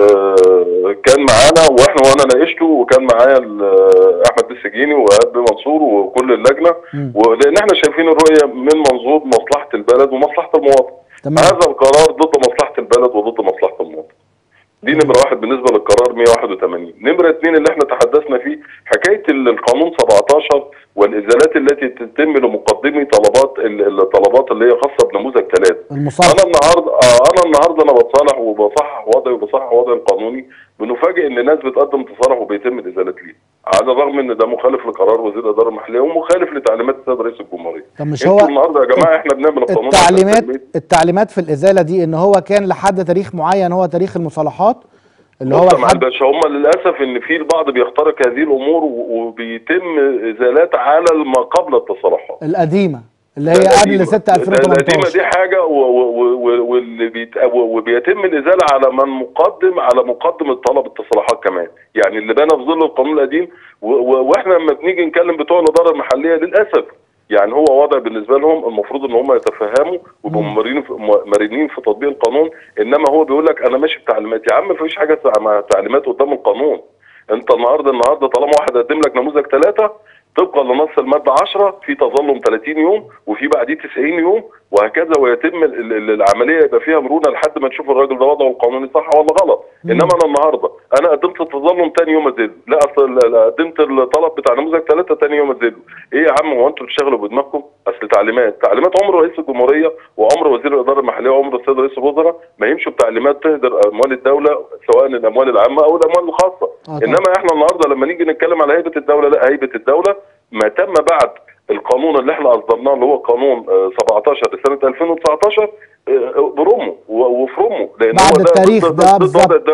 آه، كان معانا واحنا وانا ناقشته وكان معايا ال- آه، احمد السجيني وقلب منصور وكل اللجنه مم. ولان احنا شايفين الرؤيه من منظور مصلحه البلد ومصلحه المواطن تمام. هذا القرار ضد مصلحه البلد وضد مصلحه المواطن دي نمره واحد بالنسبه للقرار 181 نمره اثنين اللي احنا تحدثنا فيه حكايه ال- القانون 17 والازالات التي تتم لمقدمي طلبات ال- الطلبات اللي هي خاصه بنموذج ثلاثه المصالحه انا النهارده آه انا النهارده انا بتصالح وبصحح وضعي وبصحح وضعي القانوني بنفاجئ ان ناس بتقدم تصالح وبيتم الازالات ليه على الرغم ان ده مخالف لقرار وزير الاداره المحليه ومخالف لتعليمات السيد رئيس الجمهوريه طب مش انتوا هو النهارده يا جماعه احنا بنعمل القانون عشان التعليمات تنمية- التعليمات في الازاله دي ان هو كان لحد تاريخ معين هو تاريخ المصالحات اللي هو بص يا معالي لحد الباشا هم للاسف ان في البعض بيخترق هذه الامور و- وبيتم ازالات على ما قبل التصالحات القديمه اللي هي القديمة. قبل 6 القديمه 2018 دي حاجه و- و- و- واللي بيت... و- وبيتم الازاله على من مقدم على مقدم الطلب التصالحات كمان يعني اللي بنى في ظل القانون القديم و... و... واحنا لما بنيجي نتكلم بتوع الاداره المحليه للاسف يعني هو وضع بالنسبه لهم المفروض ان هم يتفهموا ويبقوا مم. مرنين في م- مرنين في تطبيق القانون انما هو بيقول لك انا ماشي بتعليمات يا عم مفيش حاجه اسمها تعليمات قدام القانون انت النهارده النهارده طالما واحد قدم لك نموذج ثلاثه طبقا لنص الماده 10 في تظلم 30 يوم وفي بعديه 90 يوم وهكذا ويتم ال- ال- العمليه يبقى فيها مرونه لحد ما تشوف الراجل ده وضعه القانوني صح ولا غلط مم. انما انا النهارده انا قدمت التظلم ثاني يوم ازله لا اصل لا- لا، قدمت الطلب بتاع نموذج ثلاثه ثاني يوم ازله ايه يا عم هو انتوا بتشتغلوا بدماغكم اصل تعليمات تعليمات عمر رئيس الجمهوريه وامر وزير الاداره المحليه وامر السيد رئيس الوزراء ما يمشوا بتعليمات تهدر اموال الدوله سواء الاموال العامه او الاموال الخاصه طبعا. انما احنا النهارده لما نيجي نتكلم على هيبه الدوله لا هيبه الدوله ما تم بعد القانون اللي احنا اصدرناه اللي هو قانون آه، 17 لسنه 2019 آه، برمه و- وفرمه لان بعد هو ده التاريخ ضد- ده ضد بالظبط. وضع الدوله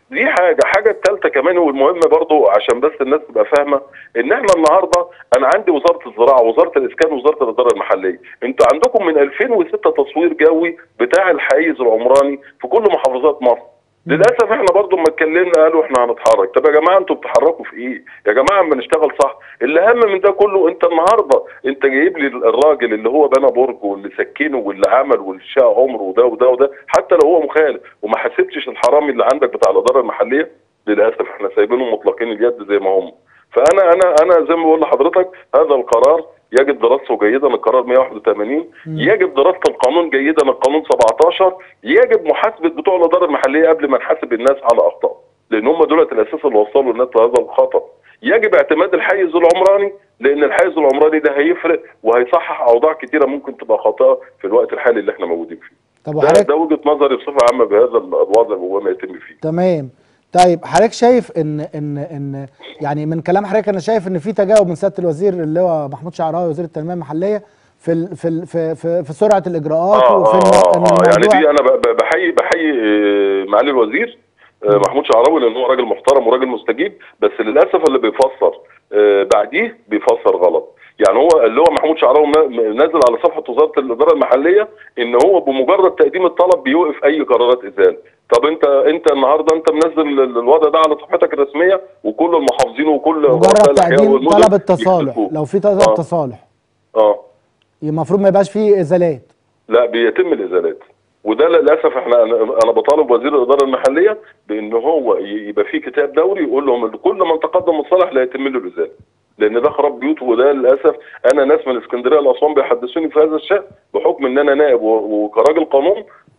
دي حاجه حاجه الثالثه كمان والمهم برضو عشان بس الناس تبقى فاهمه ان احنا النهارده انا عندي وزاره الزراعه وزاره الاسكان وزاره الاداره المحليه انتوا عندكم من 2006 تصوير جوي بتاع الحيز العمراني في كل محافظات مصر للاسف احنا برضو لما اتكلمنا قالوا احنا هنتحرك طب يا جماعه انتوا بتتحركوا في ايه يا جماعه اما نشتغل صح اللي اهم من ده كله انت النهارده انت جايب لي الراجل اللي هو بنى برج واللي سكنه واللي عمل واللي شاء عمره وده وده وده حتى لو هو مخالف وما حسبتش الحرامي اللي عندك بتاع الاداره المحليه للاسف احنا سايبينهم مطلقين اليد زي ما هم فانا انا انا زي ما بقول لحضرتك هذا القرار يجب دراسته جيدا القرار 181 يجب دراسه القانون جيدا القانون 17 يجب محاسبه بتوع الاداره المحليه قبل ما نحاسب الناس على اخطاء لان هم دولت الاساس اللي وصلوا الناس لهذا الخطا يجب اعتماد الحيز العمراني لان الحيز العمراني ده هيفرق وهيصحح اوضاع كتيره ممكن تبقى خاطئه في الوقت الحالي اللي احنا موجودين فيه طب ده, وحضرتك ده وجهه نظري بصفه عامه بهذا الوضع وهو ما يتم فيه تمام طيب حضرتك شايف ان ان ان يعني من كلام حضرتك انا شايف ان في تجاوب من سياده الوزير اللي هو محمود شعراوي وزير التنميه المحليه في ال في ال في في, في سرعه الاجراءات اه وفي اه إن اه يعني الموضوع- دي انا ب- ب- بحيي بحيي آه، معالي الوزير آه، محمود شعراوي لان هو راجل محترم وراجل مستجيب بس للاسف اللي بيفسر آه، بعديه بيفسر غلط يعني هو اللي هو محمود شعراوي نا- نازل على صفحه وزاره الاداره المحليه ان هو بمجرد تقديم الطلب بيوقف اي قرارات ازاله طب انت انت النهارده انت منزل ال- الوضع ده على صفحتك الرسميه وكل المحافظين وكل رؤساء مجرد الأحياء تقديم والمدن طلب التصالح يكتبوه. لو في طلب آه. تصالح اه المفروض ما يبقاش فيه ازالات لا بيتم الازالات وده للاسف احنا انا أنا بطالب وزير الاداره المحليه بان هو ي- يبقى في كتاب دوري يقول لهم إن كل من تقدم الصالح لا يتم له الازاله لان ده خراب بيوت وده للاسف انا ناس من اسكندريه لاسوان بيحدثوني في هذا الشان بحكم ان انا نائب و- وكراجل قانون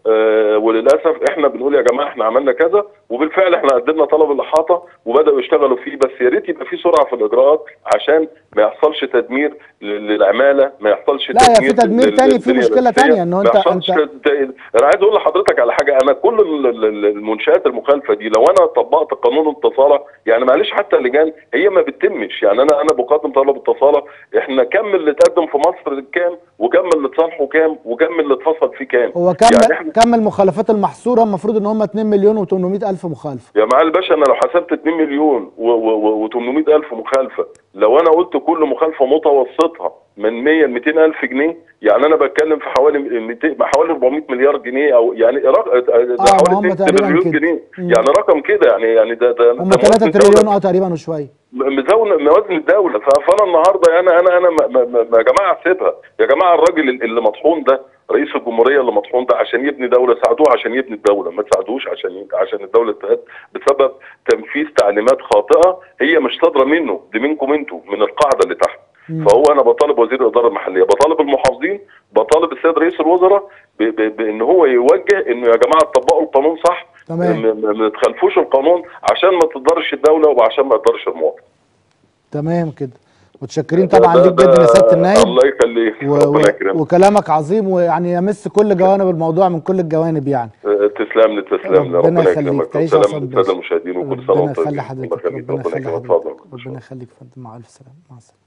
آه وللاسف احنا بنقول يا جماعه احنا عملنا كذا وبالفعل احنا قدمنا طلب الاحاطه وبداوا يشتغلوا فيه بس يا ريت يبقى في سرعه في الاجراءات عشان ما يحصلش تدمير لل- للعماله ما يحصلش لا، يا تدمير في تدمير لل- تاني، في للبنية مشكلة الأساسية، تانية، إنه ما أنت- يحصلش أنت- ده- انا عايز اقول لحضرتك على حاجه انا كل ال- ال- ال- المنشات المخالفه دي لو انا طبقت قانون التصالح يعني معلش حتى اللجان هي ما بتتمش يعني انا انا بقدم طلب التصالح احنا كم اللي اتقدم في مصر كام وكم اللي اتصالحوا كام وكم اللي اتفصل فيه كام هو كم يعني احنا كم المخالفات المحصوره المفروض ان هم 2 مليون و800 الف مخالفه يا معالي الباشا انا لو حسبت 2 مليون و800 الف مخالفه لو انا قلت كل مخالفه متوسطها من 100 ل 200 الف جنيه يعني انا بتكلم في حوالي 200 حوالي 400 مليار جنيه او يعني رق... ده هم حوالي 2 تقريباً تريليون كده. جنيه مم. يعني رقم كده يعني يعني ده ده هم ده 3 موازن تريليون دولة. اه تقريبا وشويه مزون موازن الدوله ف- فانا النهارده انا انا انا ما- ما- ما- ما- يا جماعه احسبها يا جماعه الراجل اللي مطحون ده رئيس الجمهوريه اللي مطحون ده عشان يبني دوله ساعدوه عشان يبني الدوله ما تساعدوش عشان ي- عشان الدوله تهد بسبب تنفيذ تعليمات خاطئه هي مش صادره منه دي منكم انتوا من القاعده اللي تحت فهو انا بطالب وزير الاداره المحليه بطالب المحافظين بطالب السيد رئيس الوزراء ب- ب- بان هو يوجه انه يا جماعه طبقوا القانون صح تمام. ما- ما ما تخالفوش القانون عشان ما تضرش الدوله وعشان ما يضرش المواطن تمام كده متشكرين طبعا ده- ليك ده- جدا يا سياده النائب الله يخليك و... و... ربنا يكرمك وكلامك عظيم ويعني يمس كل جوانب الموضوع من كل الجوانب يعني آه، تسلم لي تسلم لي ربنا ربنا يخليك. يكرمك تعيش يا وسلام أستاذ للساده باشا. المشاهدين وكل سنه ربنا وانتم يخلي طيبين حضرتك الله يخليك ربنا ربنا يخلي يكرمك حضرتك اتفضل ربنا يخليك يا فندم مع الف سلامه مع السلامه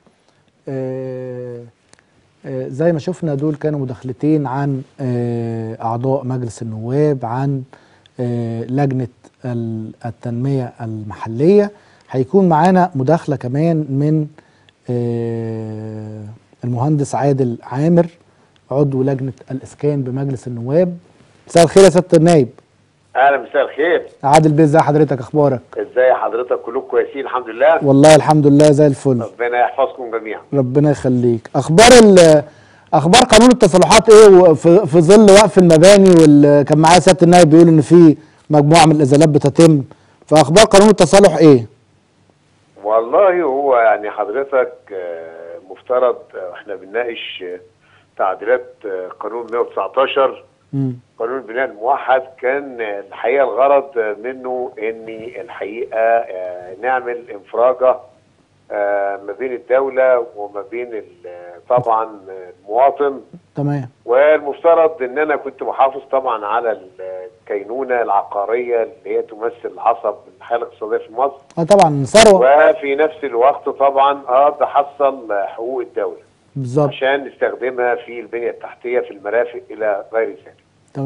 آه، آه، زي ما شفنا دول كانوا مداخلتين عن آه، اعضاء مجلس النواب عن آه، لجنه ال- التنميه المحليه هيكون معانا مداخله كمان من آه، المهندس عادل عامر عضو لجنه الاسكان بمجلس النواب مساء الخير يا سياده النايب اهلا مساء الخير عادل بيه ازي حضرتك اخبارك ازاي حضرتك كلكم كويسين الحمد لله والله الحمد لله زي الفل ربنا يحفظكم جميعا ربنا يخليك اخبار ال اخبار قانون التصالحات ايه و- في في ظل وقف المباني وال كان معايا سياده النائب بيقول ان في مجموعه من الازالات بتتم فاخبار قانون التصالح ايه والله هو يعني حضرتك آه، مفترض آه، احنا بنناقش آه، تعديلات آه، قانون 119 مم. قانون البناء الموحد كان آه، الحقيقه الغرض آه، منه ان الحقيقه آه، نعمل انفراجه آه، ما بين الدوله وما بين ال- طبعا المواطن تمام والمفترض ان انا كنت محافظ طبعا على الكينونه العقاريه اللي هي تمثل عصب الحاله الاقتصاديه في مصر اه طبعا ثروه وفي نفس الوقت طبعا اقدر احصل حقوق الدوله بالظبط عشان نستخدمها في البنيه التحتيه في المرافق الى غير ذلك. تمام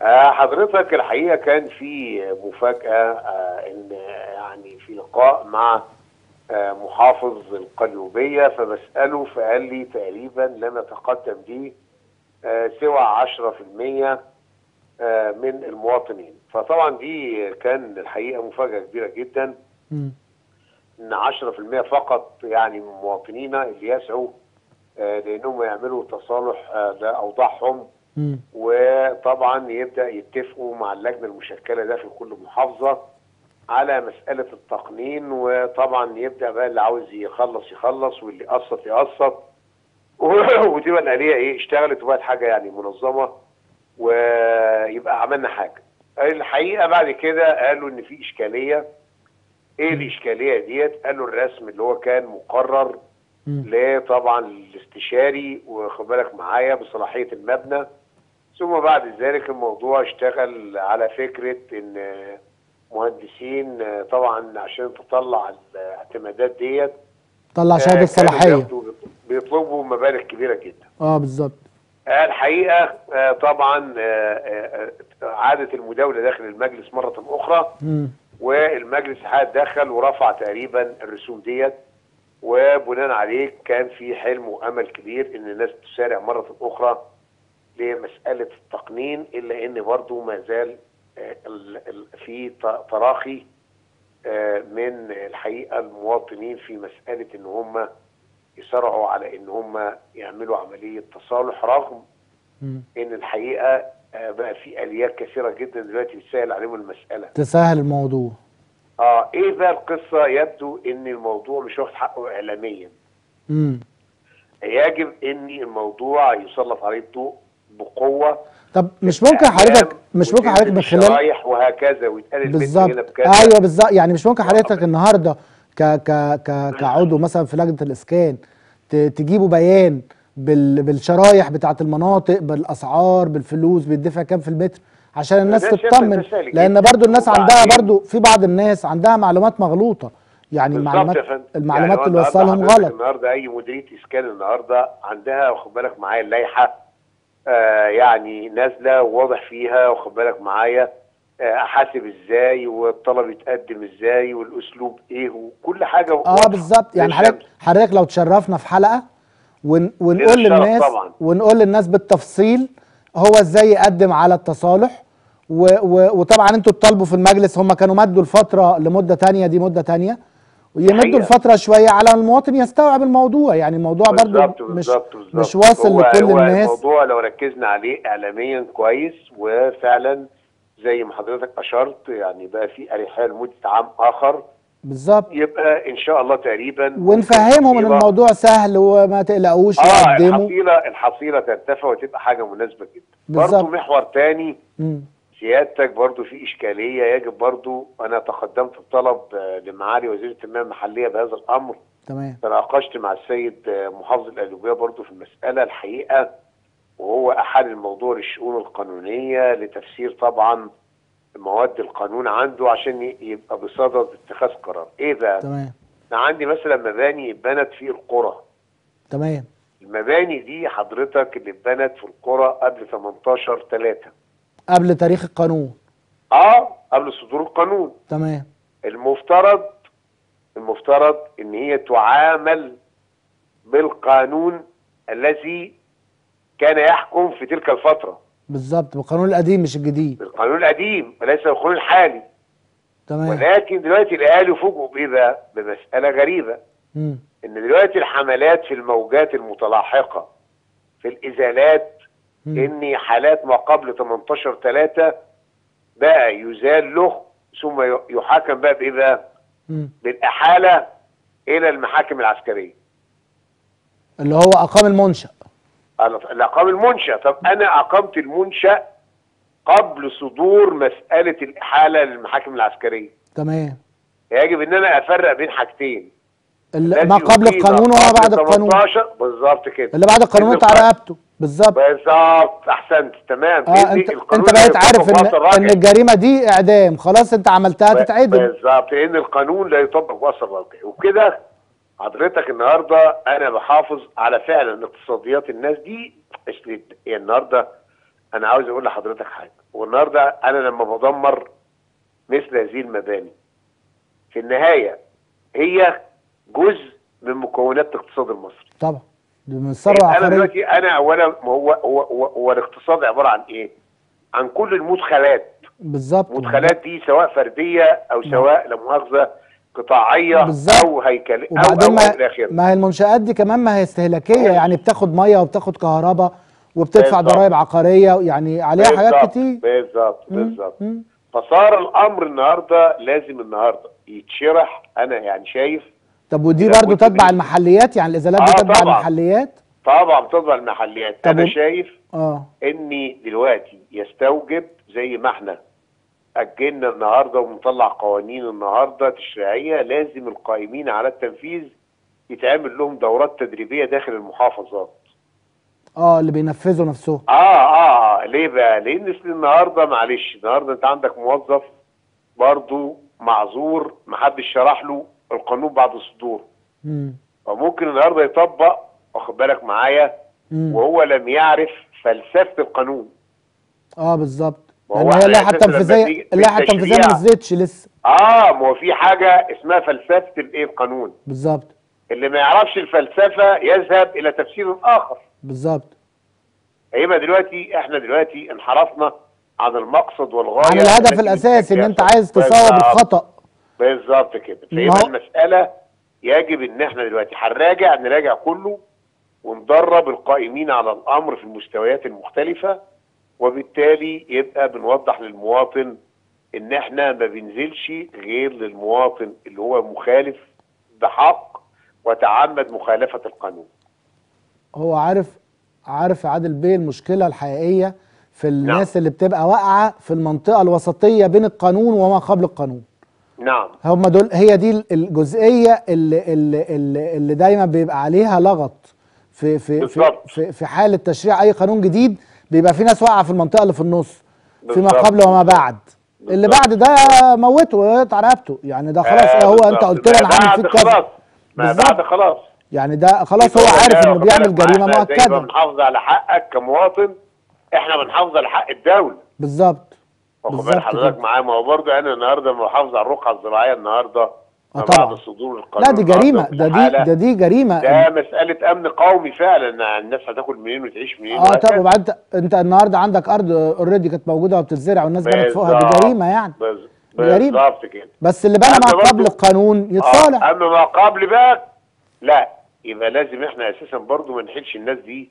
آه، حضرتك الحقيقه كان في مفاجاه آه، ان يعني في لقاء مع آه، محافظ القليوبيه فبساله فقال لي تقريبا لم يتقدم لي آه، سوى 10% آه، من المواطنين فطبعا دي كان الحقيقه مفاجاه كبيره جدا مم. ان 10% فقط يعني من مواطنينا اللي يسعوا آه، لانهم يعملوا تصالح آه، لاوضاعهم مم. وطبعا يبدا يتفقوا مع اللجنه المشكله ده في كل محافظه على مساله التقنين وطبعا يبدا بقى اللي عاوز يخلص يخلص واللي يقسط يقسط وتبقى الاليه ايه اشتغلت وبقت حاجه يعني منظمه ويبقى عملنا حاجه. الحقيقه بعد كده قالوا ان في اشكاليه ايه الاشكاليه ديت؟ قالوا الرسم اللي هو كان مقرر مم. لطبعا الاستشاري واخد بالك معايا بصلاحيه المبنى ثم بعد ذلك الموضوع اشتغل على فكره ان مهندسين طبعا عشان تطلع الاعتمادات ديت طلع آه، شهاده كانوا صلاحيه بياخدوا- بيطلبوا مبالغ كبيره جدا اه بالظبط آه، الحقيقه آه، طبعا آه، آه، آه، عادت المداوله داخل المجلس مره اخرى مم. والمجلس الحقيقه دخل ورفع تقريبا الرسوم ديت وبناء عليه كان في حلم وامل كبير ان الناس تسارع مره اخرى لمساله التقنين الا ان برضه ما زال آه، ال- ال- في ت- تراخي آه، من الحقيقه المواطنين في مساله ان هم يسارعوا على ان هم يعملوا عمليه تصالح رغم مم. ان الحقيقه آه، بقى في اليات كثيره جدا دلوقتي بتسهل عليهم المساله تسهل الموضوع اه ايه بقى القصه يبدو ان الموضوع مش واخد حقه اعلاميا مم. يجب ان الموضوع يسلط عليه الضوء بقوه طب مش ممكن حضرتك مش ممكن حضرتك من خلال رايح وهكذا ويتقال البنت بالظبط هنا بكذا ايوه بالظبط يعني مش ممكن حضرتك النهارده ك ك ك كعضو مثلا في لجنه الاسكان ت- تجيبوا بيان بال بالشرايح بتاعه المناطق بالاسعار بالفلوس بيدفع كام في المتر عشان الناس ده شايف تطمن ده سهل لان جدا. برضو الناس عندها وبعدين- برضو في بعض الناس عندها معلومات مغلوطه يعني بالظبط المعلومات يا فندم. المعلومات يعني اللي النهاردة وصلهم حضرتك غلط النهارده اي مديريه اسكان النهارده عندها واخد بالك معايا اللائحه آه يعني نازله وواضح فيها واخد بالك معايا آه، احاسب ازاي والطلب يتقدم ازاي والاسلوب ايه وكل حاجه اه واضحة. بالظبط يعني مش حضرتك حضرتك لو تشرفنا في حلقه ون ونقول لنا الشرف للناس طبعاً. ونقول للناس بالتفصيل هو ازاي يقدم على التصالح و و وطبعا انتوا تطالبوا في المجلس هم كانوا مدوا الفتره لمده تانية دي مده تانية ويمدوا حقيقة. الفتره شويه على المواطن يستوعب الموضوع يعني الموضوع برضو بالظبط مش بالظبط بالظبط. مش واصل هو لكل هو الناس الموضوع لو ركزنا عليه اعلاميا كويس وفعلا زي ما حضرتك اشرت يعني بقى في اريحيه لمده عام اخر بالظبط يبقى ان شاء الله تقريبا ونفهمهم ان الحصيلة- الموضوع سهل وما تقلقوش اه وقدموا الحصيله الحصيله ترتفع وتبقى حاجه مناسبه جدا بالظبط. برضه محور تاني مم. سيادتك برضه في اشكاليه يجب برضه انا تقدمت بطلب آه، لمعالي وزير التنميه المحليه بهذا الامر تمام تناقشت مع السيد آه، محافظ القليوبيه برضه في المساله الحقيقه وهو احال الموضوع للشؤون القانونيه لتفسير طبعا مواد القانون عنده عشان ي- يبقى بصدد اتخاذ قرار ايه بقى تمام انا عندي مثلا مباني اتبنت في القرى تمام المباني دي حضرتك اللي اتبنت في القرى قبل 18 3 قبل تاريخ القانون اه قبل صدور القانون تمام المفترض المفترض ان هي تعامل بالقانون الذي كان يحكم في تلك الفترة بالظبط بالقانون القديم مش الجديد بالقانون القديم وليس بالقانون الحالي تمام ولكن دلوقتي الاهالي فوجئوا بايه بقى؟ بمسألة غريبة مم. ان دلوقتي الحملات في الموجات المتلاحقة في الازالات مم. ان حالات ما قبل 18 3 بقى يزال له ثم ي- يحاكم بقى بايه بقى؟ مم. بالاحاله الى المحاكم العسكريه. اللي هو اقام المنشأ الاقام المنشا، طب انا اقمت المنشا قبل صدور مساله الاحاله للمحاكم العسكريه. تمام يجب ان انا افرق بين حاجتين. اللي الذي ما قبل أقيم القانون وما قبل بعد القانون 18 بالظبط كده. اللي بعد القانون إن انت على رقبته بالظبط بالظبط احسنت تمام اه لأن انت القانون انت بقيت لا عارف يطبق ان وقت الراجع. ان الجريمه دي اعدام خلاص انت عملتها تتعدم بالظبط لان القانون لا يطبق وقت الراجع وبكده حضرتك النهارده انا بحافظ على فعلا اقتصاديات الناس دي أصل هي النهارده انا عاوز اقول لحضرتك حاجه والنهارده انا لما بدمر مثل هذه المباني في النهايه هي جزء من مكونات الاقتصاد المصري طبعا دي من الثروه انا العقاريه دلوقتي انا اولا ما هو هو هو, هو الاقتصاد عباره عن ايه؟ عن كل المدخلات بالظبط المدخلات دي سواء فرديه او سواء لا مؤاخذه قطاعيه بالظبط. او هيكليه او وبعدين او ما, الى اخره ما هي المنشآت دي كمان ما هي استهلاكيه يعني بتاخد ميه وبتاخد كهرباء وبتدفع بالظبط. ضرائب عقاريه يعني عليها حاجات بالظبط، كتير بالظبط مم، بالظبط مم. فصار الامر النهارده لازم النهارده يتشرح انا يعني شايف طب ودي إذا برضو كنت تتبع بي- المحليات يعني الازالات دي آه تتبع طبعاً. المحليات طبعا بتطبع المحليات طب انا و- شايف اه اني دلوقتي يستوجب زي ما احنا اجلنا النهارده ومطلع قوانين النهارده تشريعيه لازم القائمين على التنفيذ يتعمل لهم دورات تدريبيه داخل المحافظات اه اللي بينفذوا نفسهم اه اه, آه. ليه بقى؟ لان أصل النهارده معلش النهارده انت عندك موظف برضه معذور محدش شرح له القانون بعد صدوره مم. فممكن النهارده يطبق واخد بالك معايا مم. وهو لم يعرف فلسفه القانون اه بالظبط ما هو لان هي إحنا اللائحه أساساً لما التنفيذيه بنيجي في اللائحه التنفيذيه ما التشريع- نزلتش لسه اه ما هو في حاجه اسمها فلسفه الايه القانون بالظبط اللي ما يعرفش الفلسفه يذهب الى تفسير اخر بالظبط هيبقى دلوقتي احنا دلوقتي انحرفنا عن المقصد والغايه عن الهدف التي الاساسي ان من انت أجلها عايز تصوب بالظبط. الخطا بالظبط كده ما فيبقى هو- المساله يجب ان احنا دلوقتي هنراجع نراجع كله وندرب القائمين على الامر في المستويات المختلفه وبالتالي يبقى بنوضح للمواطن ان احنا ما بننزلش غير للمواطن اللي هو مخالف بحق وتعمد مخالفه القانون هو عارف عارف يا عادل بيه المشكله الحقيقيه في الناس اللي بتبقى واقعه في المنطقه الوسطيه بين القانون وما قبل القانون نعم هم دول هي دي الجزئيه اللي اللي اللي, اللي دايما بيبقى عليها لغط في في في, بالظبط. في في حاله تشريع اي قانون جديد بيبقى في ناس واقعه في المنطقه اللي في النص فيما بالظبط. قبل وما بعد اللي بالظبط. بعد ده موته ويقطع رقبته يعني ده خلاص آه هو انت بالظبط. قلت له انا ما هعمل بعد فيك كذا خلاص ما بالظبط. بعد خلاص يعني ده خلاص هو يبقى عارف ده انه واخد بيعمل بالك جريمه معانا زي ما مؤكده بنحافظ على حقك كمواطن احنا بنحافظ على حق الدوله بالظبط واخد بالظبط بال حضرتك كده. معايا ما هو برضه انا النهارده محافظ على الرقعه الزراعيه النهارده آه ما طبعا. بعد صدور القانون لا دي النهاردة جريمه وفي ده دي الحالة ده دي جريمه ده مساله امن قومي فعلا الناس هتاكل منين وتعيش منين اه طب وهكذا. وبعدين انت- انت النهارده عندك ارض اوريدي كانت موجوده وبتتزرع والناس بنت فوقها دي بالظبط. جريمه يعني بز- جريمة. بالظبط كده بس اللي بنى أما ما قبل برضو- القانون يتصالح آه. اما ما قبل بقى لا يبقى لازم احنا اساسا برضه ما نحيلش الناس دي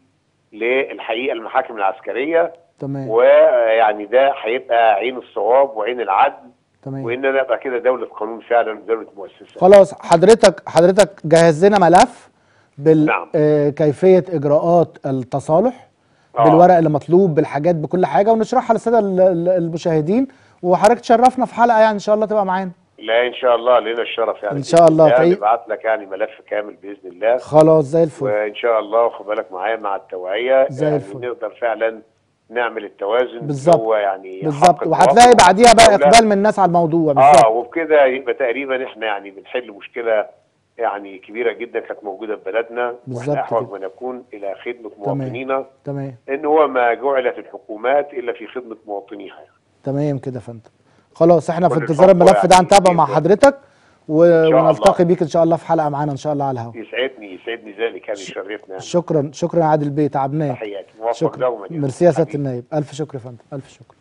للحقيقه المحاكم العسكريه تمام ويعني ده هيبقى عين الصواب وعين العدل تمام وان انا ابقى كده دوله قانون فعلا دوله مؤسسه خلاص حضرتك حضرتك جهز لنا ملف بال نعم. آه كيفيه اجراءات التصالح آه. بالورق اللي مطلوب بالحاجات بكل حاجه ونشرحها للساده ال- ال- المشاهدين وحضرتك تشرفنا في حلقه يعني ان شاء الله تبقى معانا لا ان شاء الله لنا الشرف يعني إن شاء الله. تعي- نبعت لك يعني ملف كامل باذن الله خلاص زي الفل وان شاء الله واخد بالك معايا مع التوعيه زي يعني الفل. نقدر فعلا نعمل التوازن بالظبط. هو يعني حق بالظبط المواطن وهتلاقي بعديها بقى والدولة. اقبال من الناس على الموضوع اه بالظبط وبكده يبقى تقريبا احنا يعني بنحل مشكله يعني كبيره جدا كانت موجوده في بلدنا بالظبط واحنا احوج كده. ما نكون الى خدمه مواطنينا تمام ان هو ما جعلت الحكومات الا في خدمه مواطنيها يعني. تمام كده يا فندم خلاص احنا في كل انتظار الحب الملف ده يعني هنتابعه مع ليكم. حضرتك و... الله. ونلتقي بيك ان شاء الله في حلقه معانا ان شاء الله على الهواء يسعدني يسعدني ذلك يعني يشرفنا يعني شكرا شكرا يا عادل بيه تعبناك تحياتي موفق شكرا دوما يعني. ميرسي يا سياده حبيبي. النايب الف شكر يا فندم الف شكر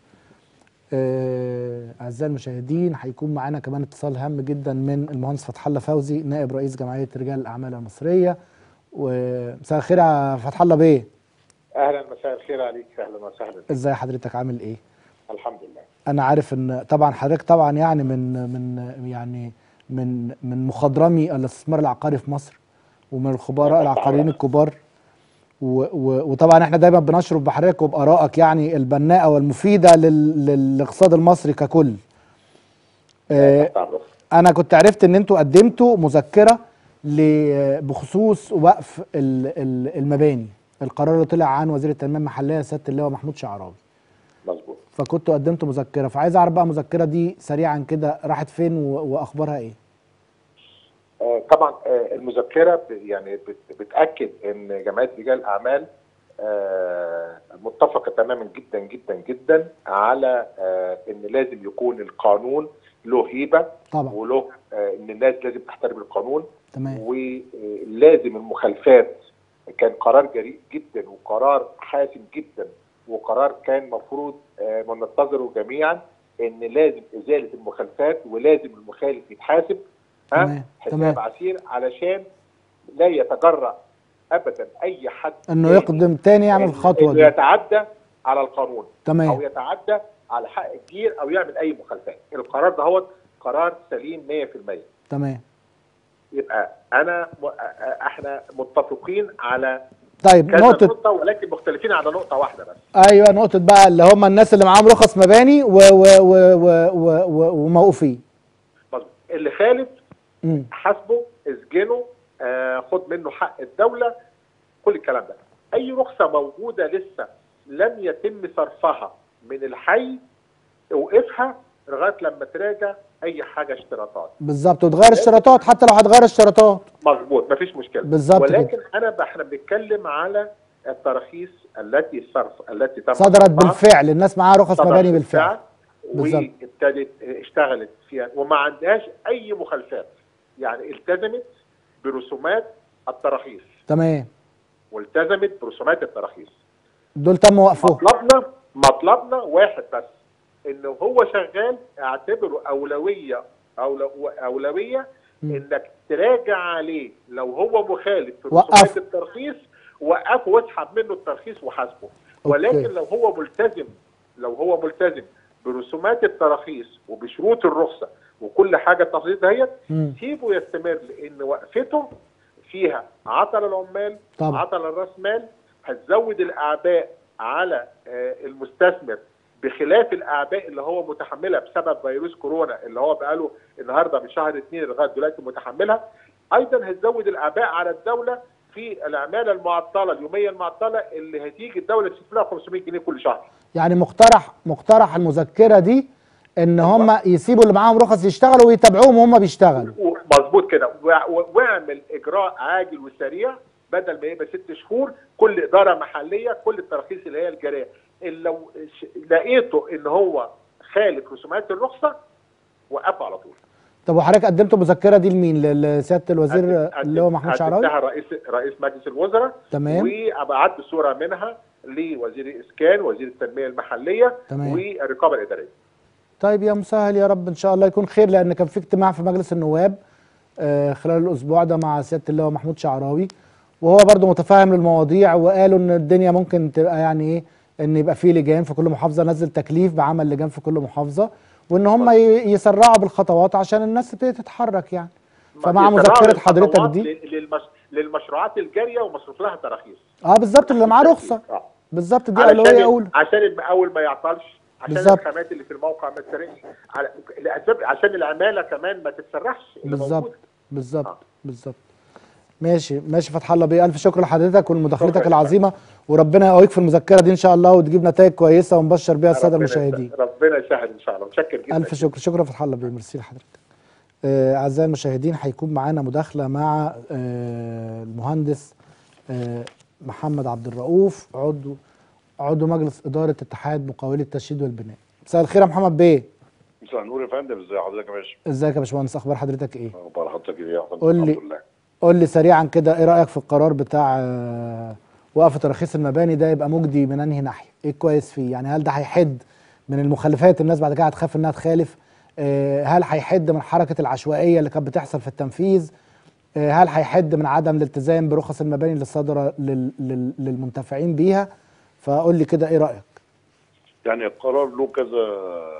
آه، اعزائي المشاهدين هيكون معانا كمان اتصال هام جدا من المهندس فتح الله فوزي نائب رئيس جمعيه رجال الاعمال المصريه ومساء الخير يا فتح الله بيه اهلا مساء الخير عليك اهلا وسهلا ازاي حضرتك عامل ايه الحمد لله انا عارف ان طبعا حضرتك طبعا يعني من من يعني من من مخضرمي الاستثمار العقاري في مصر ومن الخبراء العقاريين الكبار و و وطبعا احنا دايما بنشرف بحضرتك وبارائك يعني البناءه والمفيده لل للاقتصاد المصري ككل. آه تعرف. انا كنت عرفت ان انتوا قدمتوا مذكره ل- بخصوص وقف ال- ال- المباني القرار اللي طلع عن وزير التنميه المحليه سياده اللواء محمود شعراوي مظبوط فكنتوا قدمتوا مذكره فعايز اعرف بقى المذكره دي سريعا كده راحت فين و- واخبارها ايه آه طبعا آه المذكره ب- يعني بت- بتاكد ان جمعيه رجال الاعمال آه مت- متفقه تماما جدا جدا جدا على آه، ان لازم يكون القانون له هيبه طبعا وله آه، ان الناس لازم تحترم القانون تمام ولازم المخالفات كان قرار جريء جدا وقرار حاسم جدا وقرار كان مفروض آه، ننتظره جميعا ان لازم ازاله المخالفات ولازم المخالف يتحاسب تمام، ها تمام. حساب عسير علشان لا يتجرأ ابدا اي حد انه تاني يقدم تاني يعمل إنه- الخطوه إنه دي يتعدى على القانون او تمام يتعدى على حق الجير او يعمل اي مخالفات القرار ده هو قرار سليم 100% تمام يبقى انا م... احنا متفقين على طيب كذا نقطه نقطة ولكن مختلفين على نقطة واحدة بس ايوه نقطه بقى اللي هم الناس اللي معاهم رخص مباني و و و و و و وموقوفين مظبوط اللي خالف امم حاسبه اسجنه آه خد منه حق الدولة كل الكلام ده أي رخصة موجودة لسه لم يتم صرفها من الحي اوقفها لغاية لما تراجع أي حاجة اشتراطات بالظبط وتغير الشراطات حتى لو هتغير الشراطات مظبوط مفيش مشكله بالظبط ولكن انا ب- احنا بنتكلم على التراخيص التي صرف التي تم صدرت صرفها، بالفعل الناس معاها رخص صدرت مباني بالفعل بالظبط. وابتدت اشتغلت فيها وما عندهاش اي مخالفات يعني التزمت برسومات التراخيص تمام والتزمت برسومات التراخيص دول تم وقفهم مطلبنا مطلبنا واحد بس انه هو شغال اعتبره اولويه أولو اولويه مم. انك تراجع عليه لو هو مخالف في وقف. رسومات الترخيص وقفه واسحب منه الترخيص وحاسبه ولكن لو هو ملتزم لو هو ملتزم برسومات التراخيص وبشروط الرخصه وكل حاجه التفاصيل دهيت مم. سيبه يستمر لان وقفته فيها عطل العمال طبعا. عطل الراس مال هتزود الاعباء على آه، المستثمر بخلاف الاعباء اللي هو متحملها بسبب فيروس كورونا اللي هو بقاله النهارده من شهر اثنين لغايه دلوقتي متحملها ايضا هتزود الاعباء على الدوله في العماله المعطله اليوميه المعطله اللي هتيجي الدوله تشوف لها 500 جنيه كل شهر يعني مقترح مقترح المذكره دي ان هم يسيبوا اللي معاهم رخص يشتغلوا ويتابعوهم وهم بيشتغلوا مظبوط كده وع- و- واعمل اجراء عاجل وسريع بدل ما يبقى ست شهور كل اداره محليه كل التراخيص اللي هي الجاريه اللي لو ش- لقيته ان هو خالف رسومات الرخصه وقفه على طول طب وحضرتك قدمتوا المذكره دي لمين لسياده الوزير قدم- اللي هو محمود شعراوي قدمتها رئيس رئيس مجلس الوزراء تمام. وابعت صوره منها لوزير الاسكان وزير التنميه المحليه تمام. والرقابه الاداريه طيب يا مسهل يا رب ان شاء الله يكون خير لان كان في اجتماع في مجلس النواب آه، خلال الاسبوع ده مع سياده اللواء محمود شعراوي وهو برضه متفاهم للمواضيع وقالوا ان الدنيا ممكن تبقى يعني ايه ان يبقى في لجان في كل محافظه نزل تكليف بعمل لجان في كل محافظه وان هم ي- يسرعوا بالخطوات عشان الناس تبتدي تتحرك يعني فمع يتراعى مذكره حضرتك الخطوات دي لل- للمش... للمشروعات الجاريه ومصروف لها تراخيص اه بالظبط اللي معاه رخصه آه. بالظبط دي علشان اولويه اولى عشان المقاول ما يعطلش عشان بالظبط. الخامات اللي في الموقع ما تسرقش على لأسباب عشان العماله كمان ما تتسرحش اللي بالظبط موجودة. بالظبط آه. بالظبط ماشي ماشي فتح الله بيه الف شكر لحضرتك ولمداخلتك شكراً. العظيمه وربنا يقويك في المذكره دي ان شاء الله وتجيب نتائج كويسه ونبشر بيها الساده ربنا المشاهدين يسهل- ربنا يسهل ان شاء الله متشكر جدا الف شكر شكرا فتح الله بيه ميرسي لحضرتك آه، اعزائي المشاهدين هيكون معانا مداخله مع آه، المهندس آه، محمد عبد الرؤوف عضو عضو مجلس اداره اتحاد مقاولي التشييد والبناء مساء الخير يا محمد بيه مساء النور يا فندم ازي حضرتك يا باشا ازيك يا باشمهندس اخبار حضرتك ايه اخبار حضرتك ايه يا فندم قول لي. الحمد لله قول لي سريعا كده ايه رايك في القرار بتاع آه، وقف تراخيص المباني ده يبقى مجدي من انهي ناحيه ايه كويس فيه يعني هل ده هيحد من المخالفات الناس بعد كده هتخاف انها تخالف آه، هل هيحد من حركه العشوائيه اللي كانت بتحصل في التنفيذ آه، هل هيحد من عدم الالتزام برخص المباني اللي صادره لل- لل- للمنتفعين بيها فقول لي كده ايه رايك يعني القرار له كذا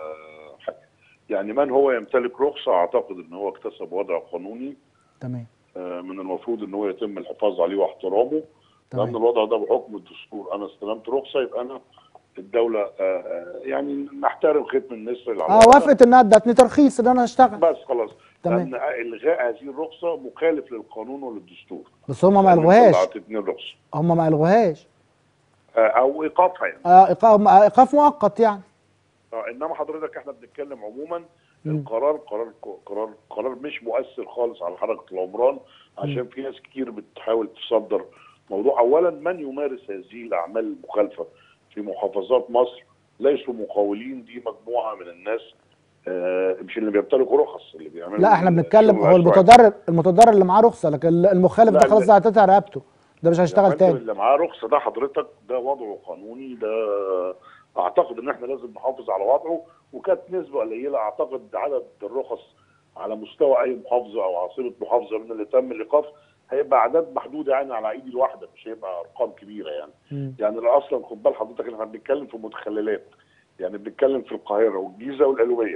حاجه يعني من هو يمتلك رخصه اعتقد ان هو اكتسب وضع قانوني تمام آه، من المفروض ان هو يتم الحفاظ عليه واحترامه تمام. لان الوضع ده بحكم الدستور انا استلمت رخصه يبقى انا الدوله آه، آه، يعني نحترم ختم النسر اللي على اه الورقة. وافقت انها ادتني ترخيص ان انا اشتغل بس خلاص تمام. لان الغاء هذه الرخصه مخالف للقانون وللدستور بس هم ما لأن الغوهاش أنت اللي اعطيتني الرخصه هم ما الغوهاش آه، او ايقافها يعني آه ايقاف ايقاف مؤقت يعني اه انما حضرتك احنا بنتكلم عموما مم. القرار قرار قرار قرار مش مؤثر خالص على حركه العمران عشان في ناس كتير بتحاول تصدر موضوع اولا من يمارس هذه الاعمال المخالفه في محافظات مصر ليسوا مقاولين دي مجموعه من الناس آه، مش اللي بيمتلكوا رخص اللي بيعملوا لا احنا بنتكلم الشغل هو العشوائي. المتضرر المتضرر اللي معاه رخصه لكن المخالف لا، ده خلاص لا. ده هتقطع رقبته ده مش يا هيشتغل فندم تاني اللي معاه رخصه ده حضرتك ده وضعه قانوني ده اعتقد ان احنا لازم نحافظ على وضعه وكانت نسبه قليله اعتقد عدد الرخص على مستوى اي محافظه او عاصمه محافظه من اللي تم الايقاف هيبقى اعداد محدوده يعني على ايدي الواحده مش هيبقى ارقام كبيره يعني مم. يعني لا اصلا خد بال حضرتك احنا بنتكلم في متخللات يعني بنتكلم في القاهره والجيزه والقلوبيه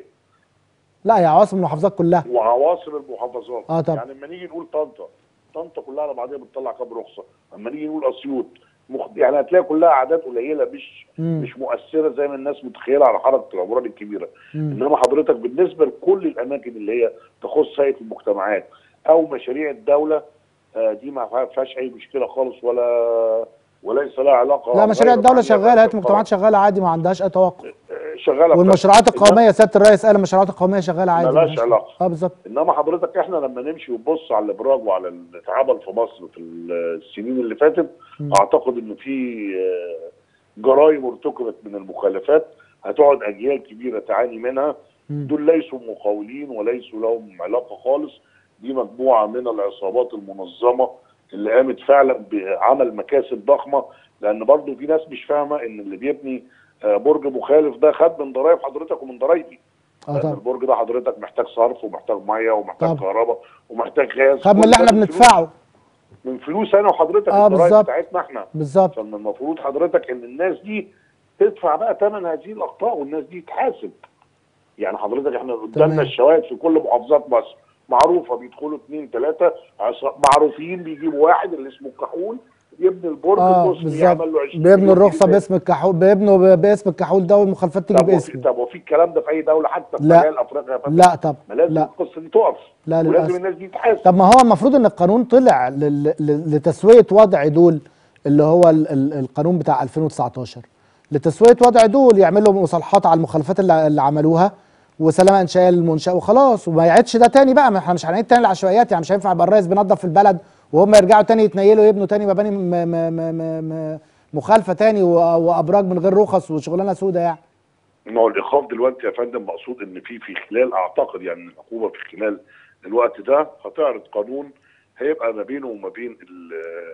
لا يا عواصم المحافظات كلها وعواصم المحافظات آه طبعا. يعني لما نيجي نقول طنطا طنطا كلها على بعضها بتطلع كام رخصه اما نيجي نقول اسيوط مخ... يعني هتلاقي كلها اعداد قليله مش مم. مش مؤثره زي ما الناس متخيله على حركه العمران الكبيره مم. انما حضرتك بالنسبه لكل الاماكن اللي هي تخص هيئه المجتمعات او مشاريع الدوله آه، دي ما فيهاش اي مشكله خالص ولا وليس لها علاقه لا مشاريع غير الدوله معنية شغاله هيئه بهذا المجتمعات شغاله عادي ما عندهاش اي توقف آه، شغاله والمشروعات بس- القوميه سياده الرئيس قال المشروعات القوميه شغاله عادي ملهاش ماشي. علاقة. اه بالظبط انما حضرتك احنا لما نمشي ونبص على الابراج وعلى اللي اتعمل في مصر في السنين اللي فاتت مم. اعتقد ان في آه، جرائم ارتكبت من المخالفات هتقعد اجيال كبيره تعاني منها مم. دول ليسوا مقاولين وليسوا لهم علاقه خالص دي مجموعه من العصابات المنظمه اللي قامت فعلا بعمل مكاسب ضخمه لان برضو في ناس مش فاهمه ان اللي بيبني آه، برج مخالف ده خد من ضرايب حضرتك ومن ضرايبي اه لان طبعا البرج ده حضرتك محتاج صرف ومحتاج ميه ومحتاج طبعا. كهرباء ومحتاج غاز خد من كل اللي ده احنا فلوس- بندفعه من فلوس انا وحضرتك اه الضرايب بالظبط. بتاعتنا احنا بالظبط فمن المفروض حضرتك ان الناس دي تدفع بقى ثمن هذه الاخطاء والناس دي تحاسب يعني حضرتك احنا قدامنا تمام. الشواهد في كل محافظات مصر معروفه بيدخلوا اثنين ثلاثه معروفين بيجيبوا واحد اللي اسمه الكحول يبني البرج اه البصري بالظبط يعمل له 20 بيبنوا مليون الرخصه جنيه. باسم الكحول بيبنوا ب- باسم الكحول ده والمخالفات تيجي طب وفي باسمه طب وفي الكلام ده في اي دوله حتى في لا. مجال افريقيا يا فندم لا طب ما لازم لا القصه دي تقف لا ولازم للاسف الناس دي تحاسب طب ما هو المفروض ان القانون طلع لل- ل- لتسويه وضع دول اللي هو ال- ال- القانون بتاع 2019 لتسويه وضع دول يعملوا مصالحات على المخالفات اللي, اللي عملوها وسلامه انشاء المنشاه وخلاص وما يعيدش ده تاني بقى ما احنا مش هنعيد تاني العشوائيات يعني مش هينفع يبقى الرئيس بينظف في البلد وهم يرجعوا تاني يتنيلوا يبنوا تاني مباني م- م- م- م- م- مخالفه تاني و- وابراج من غير رخص وشغلانه سودة يعني ما هو الايقاف دلوقتي يا فندم مقصود ان في في خلال اعتقد يعني إن العقوبه في خلال الوقت ده هتعرض قانون هيبقى ما بينه وما بين ال-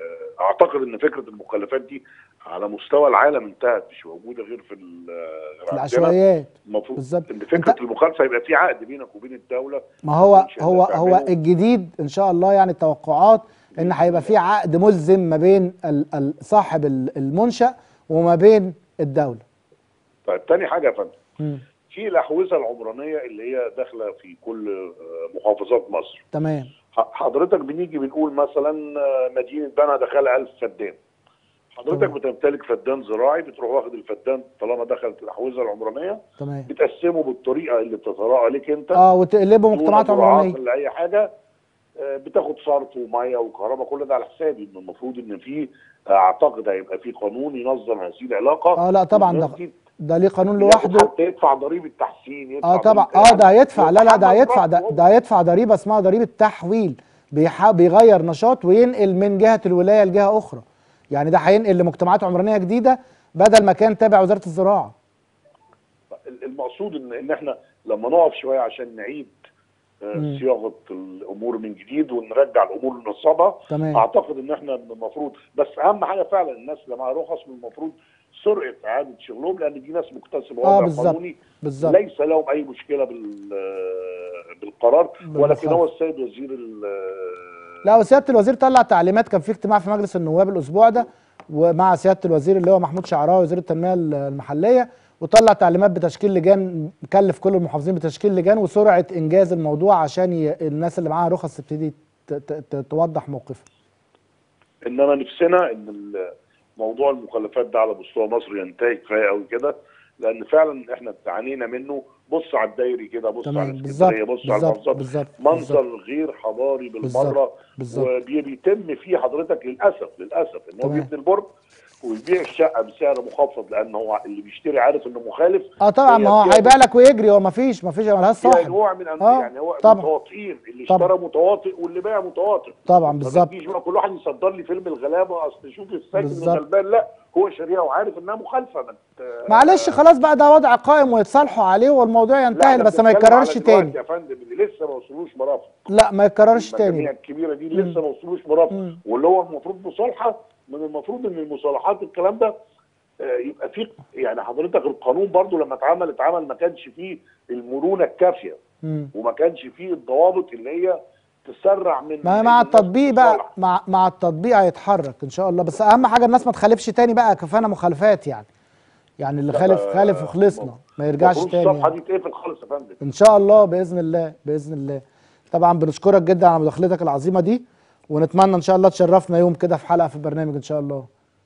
اعتقد ان فكره المخالفات دي على مستوى العالم انتهت مش موجوده غير في ال- غير عندنا. العشوائيات المفروض بالظبط. ان فكره أنت- المخالفه يبقى في عقد بينك وبين الدوله ما هو والمنشأة هو اللي هو بتعمله. الجديد ان شاء الله يعني التوقعات ان هيبقى في عقد ملزم ما بين ال- ال- صاحب ال- المنشأ وما بين الدولة طيب تاني حاجه يا فندم مم. في الاحوزه العمرانيه اللي هي داخله في كل آه، محافظات مصر تمام ح- حضرتك بنيجي بنقول مثلا آه، مدينه بنها دخلها 1000 فدان حضرتك تمام. بتمتلك فدان زراعي بتروح واخد الفدان طالما دخلت الاحوزه العمرانيه تمام بتقسمه بالطريقه اللي بتتراءى لك انت اه وتقلبوا دون مجتمعات مراعاة عمرانية لاي حاجه آه، بتاخد صرف وميه وكهرباء كل ده على حسابي ان المفروض ان في آه، اعتقد هيبقى في قانون ينظم هذه العلاقه اه لا طبعا والناس ده دي ده ليه قانون ياخد لوحده حتى يدفع ضريبه تحسين يدفع اه طبعا ضريبة اه ده هيدفع لا لا ده يتحمل هيدفع ده, رأسه. ده هيدفع ضريبه اسمها ضريبه تحويل بيح- بيغير نشاط وينقل من جهه الولايه لجهه اخرى يعني ده هينقل لمجتمعات عمرانيه جديده بدل ما كان تابع وزاره الزراعه المقصود ان ان احنا لما نقف شويه عشان نعيد آه، مم. صياغه الامور من جديد ونرجع الامور لنصابها تمام اعتقد ان احنا المفروض بس اهم حاجه فعلا الناس اللي معاها رخص من المفروض سرعه اعاده شغلهم لان دي ناس مكتسبه اه وضع بالظبط قانوني بالظبط ليس لهم اي مشكله بال آه، بالقرار ولكن بالمخالفة. هو السيد وزير ال- لا وسياده الوزير طلع تعليمات كان في اجتماع في مجلس النواب الاسبوع ده ومع سياده الوزير اللي هو محمود شعراوي وزير التنميه المحليه وطلع تعليمات بتشكيل لجان مكلف كل المحافظين بتشكيل لجان وسرعه انجاز الموضوع عشان ي... الناس اللي معاها رخص تبتدي ت... ت... ت... توضح موقفها انما نفسنا ان ال- موضوع المخلفات ده على مستوى مصر ينتهي كفايه قوي كده لان فعلا احنا تعانينا منه بص على الدايري كده بص على تمام بالظبط اسكندريه بص على بالظبط المحافظات بالظبط بالظبط منظر غير حضاري بالمره بالظبط بالظبط وبيتم فيه حضرتك للاسف للاسف ان هو تمام. بيبني البرج ويبيع الشقه بسعر مخفض لان هو اللي بيشتري عارف انه مخالف اه طبعا هي ما هو فيها- هيبيع لك ويجري هو ما فيش ما فيش ملهاش فيها صاحب نوع من أن- آه، يعني هو طبعا. متواطئين اللي طبعا. اشترى متواطئ واللي باع متواطئ طبعا ما بالظبط تجيش بقى كل واحد يصدر لي فيلم الغلابه اصل شوف الساكن بالظبط. الغلبان لا هو شاريها وعارف انها مخالفه ما ت- معلش خلاص بقى ده وضع قائم ويتصالحوا عليه والموضوع لا، ينتهي أنا بس ما بتكلم على يتكررش دلوقتي تاني يا فندم اللي لسه ما وصلوش مرافق لا ما يتكررش المجاميع تاني الكبيره دي لسه ما وصلوش مرافق مم. واللي هو المفروض مصالحه من المفروض ان المصالحات الكلام ده آه، يبقى في يعني حضرتك القانون برضو لما اتعمل اتعمل ما كانش فيه المرونه الكافيه مم. وما كانش فيه الضوابط اللي هي تسرع من ما إن مع الناس التطبيق بقى تتصالح. مع مع التطبيق هيتحرك ان شاء الله بس اهم حاجه الناس ما تخالفش تاني بقى كفانا مخالفات يعني يعني اللي خالف آه، خالف وخلصنا ما يرجعش المفروض تاني الصفحه يعني. دي تقفل خالص يا فندم ان شاء الله باذن الله باذن الله طبعا بنشكرك جدا على مداخلتك العظيمه دي ونتمنى ان شاء الله تشرفنا يوم كده في حلقه في البرنامج ان شاء الله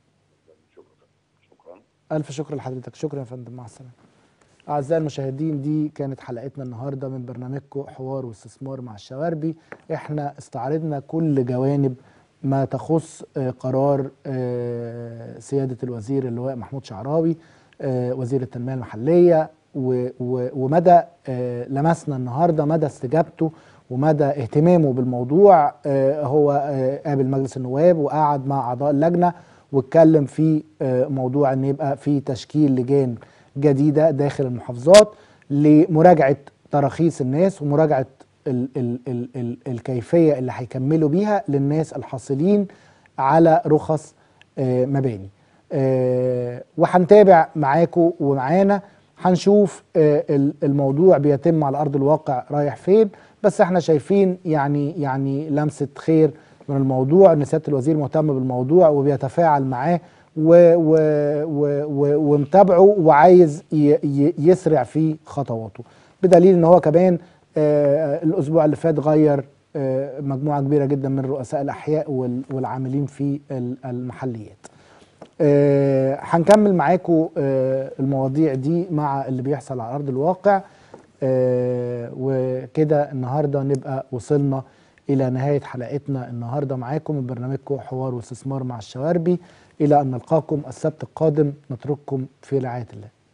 شكرا الف شكر لحضرتك شكرا يا فندم مع السلامه اعزائي المشاهدين دي كانت حلقتنا النهارده من برنامجكم حوار واستثمار مع الشواربي احنا استعرضنا كل جوانب ما تخص آه، قرار آه، سياده الوزير اللواء محمود شعراوي آه، وزير التنميه المحليه و- و- ومدى آه، لمسنا النهارده مدى استجابته ومدى اهتمامه بالموضوع آه، هو آه، قابل مجلس النواب وقعد مع اعضاء اللجنه واتكلم في آه، موضوع ان يبقى في تشكيل لجان جديده داخل المحافظات لمراجعه تراخيص الناس ومراجعه ال ال ال ال الكيفيه اللي هيكملوا بيها للناس الحاصلين على رخص آه، مباني آه، وهنتابع معاكم ومعانا هنشوف آه، ال- الموضوع بيتم على ارض الواقع رايح فين بس احنا شايفين يعني يعني لمسه خير من الموضوع ان سياده الوزير مهتم بالموضوع وبيتفاعل معاه و و و و ومتابعه وعايز ي ي يسرع في خطواته بدليل ان هو كمان آه الاسبوع اللي فات غير آه مجموعه كبيره جدا من رؤساء الاحياء وال- والعاملين في ال- المحليات آه، هنكمل معاكم آه، المواضيع دي مع اللي بيحصل على ارض الواقع آه، وكده النهارده نبقى وصلنا الى نهايه حلقتنا النهارده معاكم من برنامجكم حوار واستثمار مع الشواربي الى ان نلقاكم السبت القادم نترككم في رعايه الله